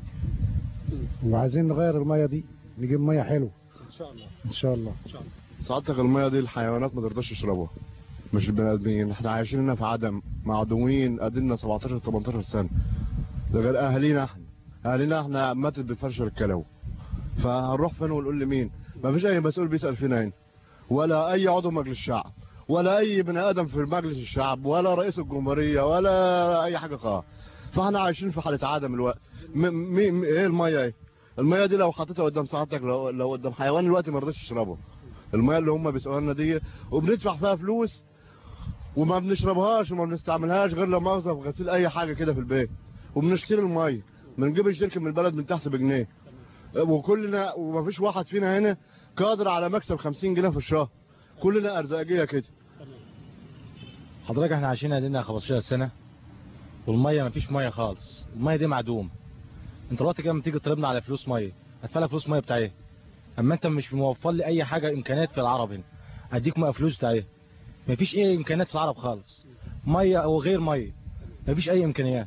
S10: وعايزين نغير المية دي نجيب مية حلوة
S2: إن شاء الله
S10: إن شاء الله
S2: إن شاء الله
S11: سعادتك المية دي الحيوانات ما ترضاش تشربها مش البني ادمين احنا عايشين هنا في عدم معدومين قدنا 17 18 سنة ده غير اهالينا احنا اهالينا احنا ماتت بفرش الكلو فهنروح فين ونقول لمين ما فيش اي مسؤول بيسأل فينا هنا ولا اي عضو مجلس الشعب ولا اي بني ادم في مجلس الشعب ولا رئيس الجمهورية ولا اي حاجة خالص فاحنا عايشين في حالة عدم الوقت م م م ايه المية ايه المية دي لو حطيتها قدام سعادتك لو, لو قدام حيوان الوقت ما رضاش يشربها المية اللي هم بيسألوا لنا دي وبندفع فيها فلوس وما بنشربهاش وما بنستعملهاش غير لما مؤاخذه في غسيل اي حاجه كده في البيت وبنشتري الميه بنجيب الشركه من البلد من تحت بجنيه وكلنا وما فيش واحد فينا هنا قادر على مكسب 50 جنيه في الشهر كلنا ارزاقيه كده
S12: حضرتك احنا عايشين لنا 15 سنه والميه ما فيش ميه خالص الميه دي معدومه انت دلوقتي كده لما تيجي تطلبنا على فلوس ميه هدفع لك فلوس ميه بتاع ايه اما انت مش موفر لي اي حاجه امكانيات في العرب هنا اديك بقى فلوس بتاع ايه ما فيش اي امكانيات في العرب خالص ميه او غير ميه ما فيش اي امكانيات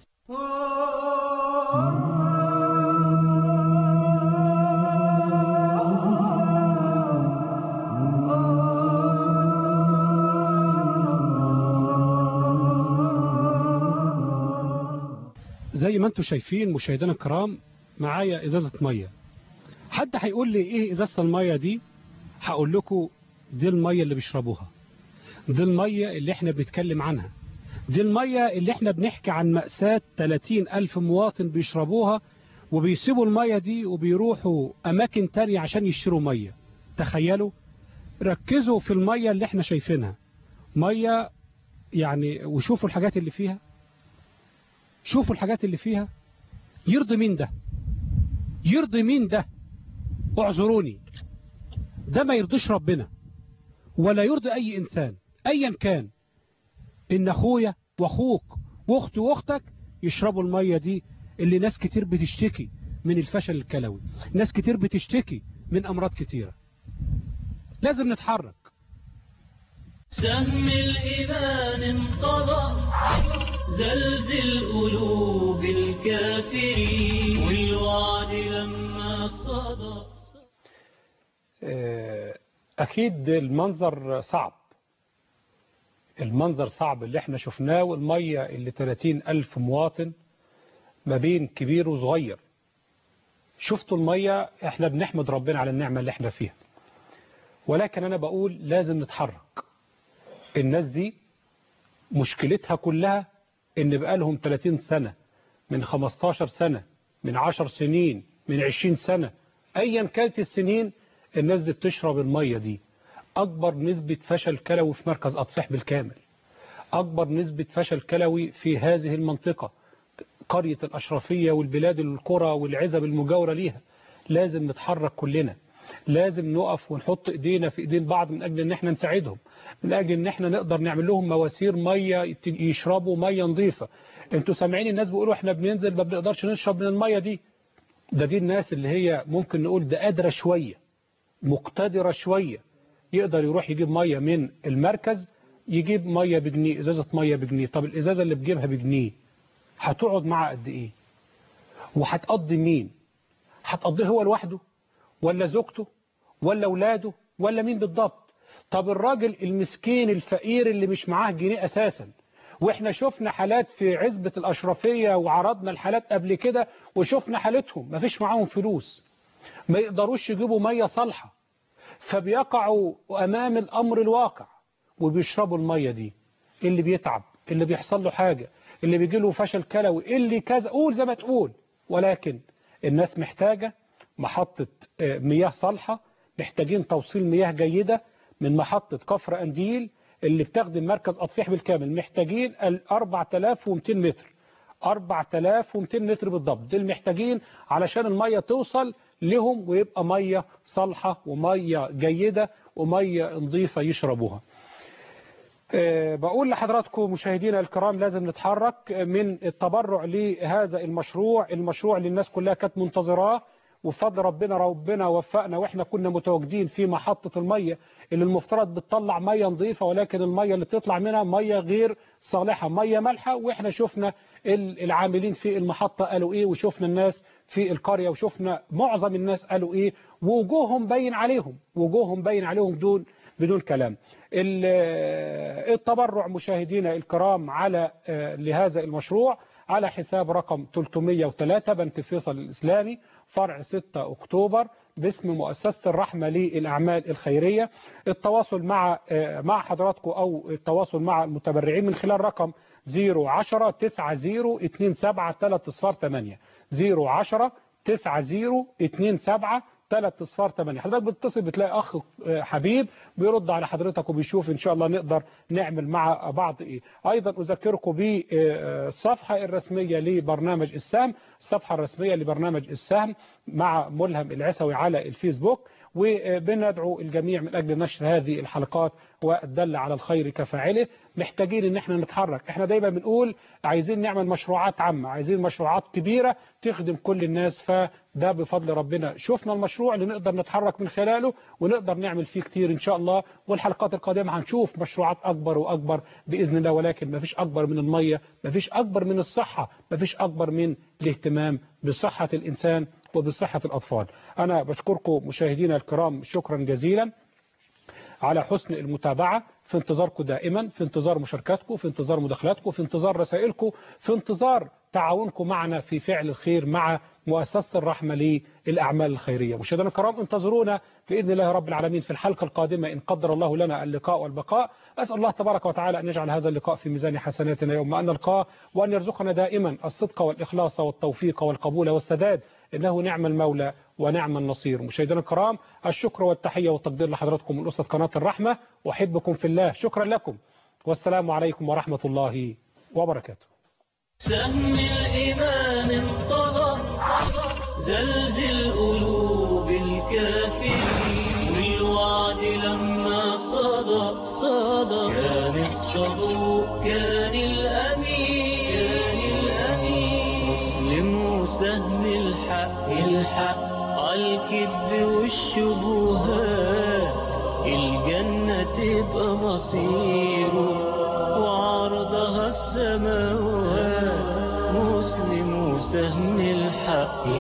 S2: زي ما انتم شايفين مشاهدينا الكرام معايا ازازه ميه حد هيقول لي ايه ازازه الميه دي هقول لكم دي الميه اللي بيشربوها دي الميه اللي احنا بنتكلم عنها دي الميه اللي احنا بنحكي عن مأساة 30 ألف مواطن بيشربوها وبيسيبوا الميه دي وبيروحوا أماكن تانية عشان يشتروا ميه تخيلوا ركزوا في الميه اللي احنا شايفينها ميه يعني وشوفوا الحاجات اللي فيها شوفوا الحاجات اللي فيها يرضي مين ده يرضي مين ده اعذروني ده ما يرضيش ربنا ولا يرضي اي انسان ايا كان ان اخويا واخوك واختي واختك يشربوا المية دي اللي ناس كتير بتشتكي من الفشل الكلوي ناس كتير بتشتكي من امراض كتيرة لازم نتحرك
S1: سهم الإيمان انقضى زلزل قلوب الكافرين والوعد لما صدى
S2: أكيد المنظر صعب المنظر صعب اللي احنا شفناه والمية اللي 30 ألف مواطن ما بين كبير وصغير شفتوا المية احنا بنحمد ربنا على النعمة اللي احنا فيها ولكن أنا بقول لازم نتحرك الناس دي مشكلتها كلها ان بقالهم 30 سنة من 15 سنة من 10 سنين من 20 سنة ايا كانت السنين الناس دي بتشرب المية دي اكبر نسبة فشل كلوي في مركز اطفح بالكامل اكبر نسبة فشل كلوي في هذه المنطقة قرية الاشرفية والبلاد القرى والعزب المجاورة ليها لازم نتحرك كلنا لازم نقف ونحط ايدينا في ايدين بعض من اجل ان احنا نساعدهم من اجل ان احنا نقدر نعمل لهم مواسير ميه يشربوا ميه نظيفه انتوا سامعين الناس بيقولوا احنا بننزل ما بنقدرش نشرب من الميه دي ده دي الناس اللي هي ممكن نقول ده قادره شويه مقتدره شويه يقدر يروح يجيب ميه من المركز يجيب ميه بجنيه ازازه ميه بجنيه طب الازازه اللي بجيبها بجنيه هتقعد معاه قد ايه وهتقضي مين هتقضيه هو لوحده ولا زوجته ولا اولاده ولا مين بالضبط طب الراجل المسكين الفقير اللي مش معاه جنيه اساسا واحنا شفنا حالات في عزبة الاشرفية وعرضنا الحالات قبل كده وشفنا حالتهم مفيش معاهم فلوس ما يقدروش يجيبوا مية صالحة فبيقعوا امام الامر الواقع وبيشربوا المية دي اللي بيتعب اللي بيحصل له حاجة اللي بيجي له فشل كلوي اللي كذا قول زي ما تقول ولكن الناس محتاجة محطة مياه صالحة محتاجين توصيل مياه جيدة من محطة كفر أنديل اللي بتخدم مركز أطفيح بالكامل محتاجين ال 4200 متر 4200 متر بالضبط دول محتاجين علشان المية توصل لهم ويبقى مية صالحة ومية جيدة ومية نظيفة يشربوها أه بقول لحضراتكم مشاهدينا الكرام لازم نتحرك من التبرع لهذا المشروع المشروع اللي الناس كلها كانت منتظراه وفضل ربنا ربنا وفقنا واحنا كنا متواجدين في محطة المية اللي المفترض بتطلع مية نظيفة ولكن المية اللي بتطلع منها مية غير صالحة مية مالحة واحنا شفنا العاملين في المحطة قالوا ايه وشفنا الناس في القرية وشفنا معظم الناس قالوا ايه ووجوههم باين عليهم وجوههم باين عليهم بدون بدون كلام التبرع مشاهدينا الكرام على لهذا المشروع على حساب رقم 303 بنك فيصل الإسلامي فرع 6 أكتوبر باسم مؤسسة الرحمة للأعمال الخيرية التواصل مع مع حضراتكم أو التواصل مع المتبرعين من خلال رقم 010 90 27 3 8 010 90 27 3 اصفار 8 حضرتك بتتصل بتلاقي اخ آه، حبيب بيرد على حضرتك وبيشوف ان شاء الله نقدر نعمل مع بعض ايه ايضا اذكركم بالصفحه الرسميه لبرنامج السهم الصفحه الرسميه لبرنامج السهم مع ملهم العسوي على الفيسبوك وبندعو الجميع من اجل نشر هذه الحلقات والدل على الخير كفاعله محتاجين ان احنا نتحرك احنا دايما بنقول عايزين نعمل مشروعات عامه عايزين مشروعات كبيره تخدم كل الناس فده بفضل ربنا شفنا المشروع اللي نقدر نتحرك من خلاله ونقدر نعمل فيه كتير ان شاء الله والحلقات القادمه هنشوف مشروعات اكبر واكبر باذن الله ولكن ما فيش اكبر من الميه ما فيش اكبر من الصحه ما فيش اكبر من الاهتمام بصحه الانسان وبصحه الاطفال انا بشكركم مشاهدينا الكرام شكرا جزيلا على حسن المتابعة في انتظاركم دائما في انتظار مشاركاتكم في انتظار مداخلاتكم في انتظار رسائلكم في انتظار تعاونكم معنا في فعل الخير مع مؤسسة الرحمة للأعمال الخيرية مشاهدينا الكرام انتظرونا بإذن الله رب العالمين في الحلقة القادمة إن قدر الله لنا اللقاء والبقاء أسأل الله تبارك وتعالى أن يجعل هذا اللقاء في ميزان حسناتنا يوم أن نلقاه وأن يرزقنا دائما الصدق والإخلاص والتوفيق والقبول والسداد إنه نعم المولى ونعم النصير مشاهدينا الكرام الشكر والتحية والتقدير لحضراتكم من أسرة قناة الرحمة وأحبكم في الله شكرا لكم والسلام عليكم ورحمة الله وبركاته
S1: سهم الإيمان انطلق زلزل قلوب الكافرين والوعد لما صدى صدى كان الصدوق كان الأمين كان الأمين مسلم وسهم الحق الحق عالكذب والشبهات الجنة تبقى مصيره وعرضها السماوات مسلم وسهم الحق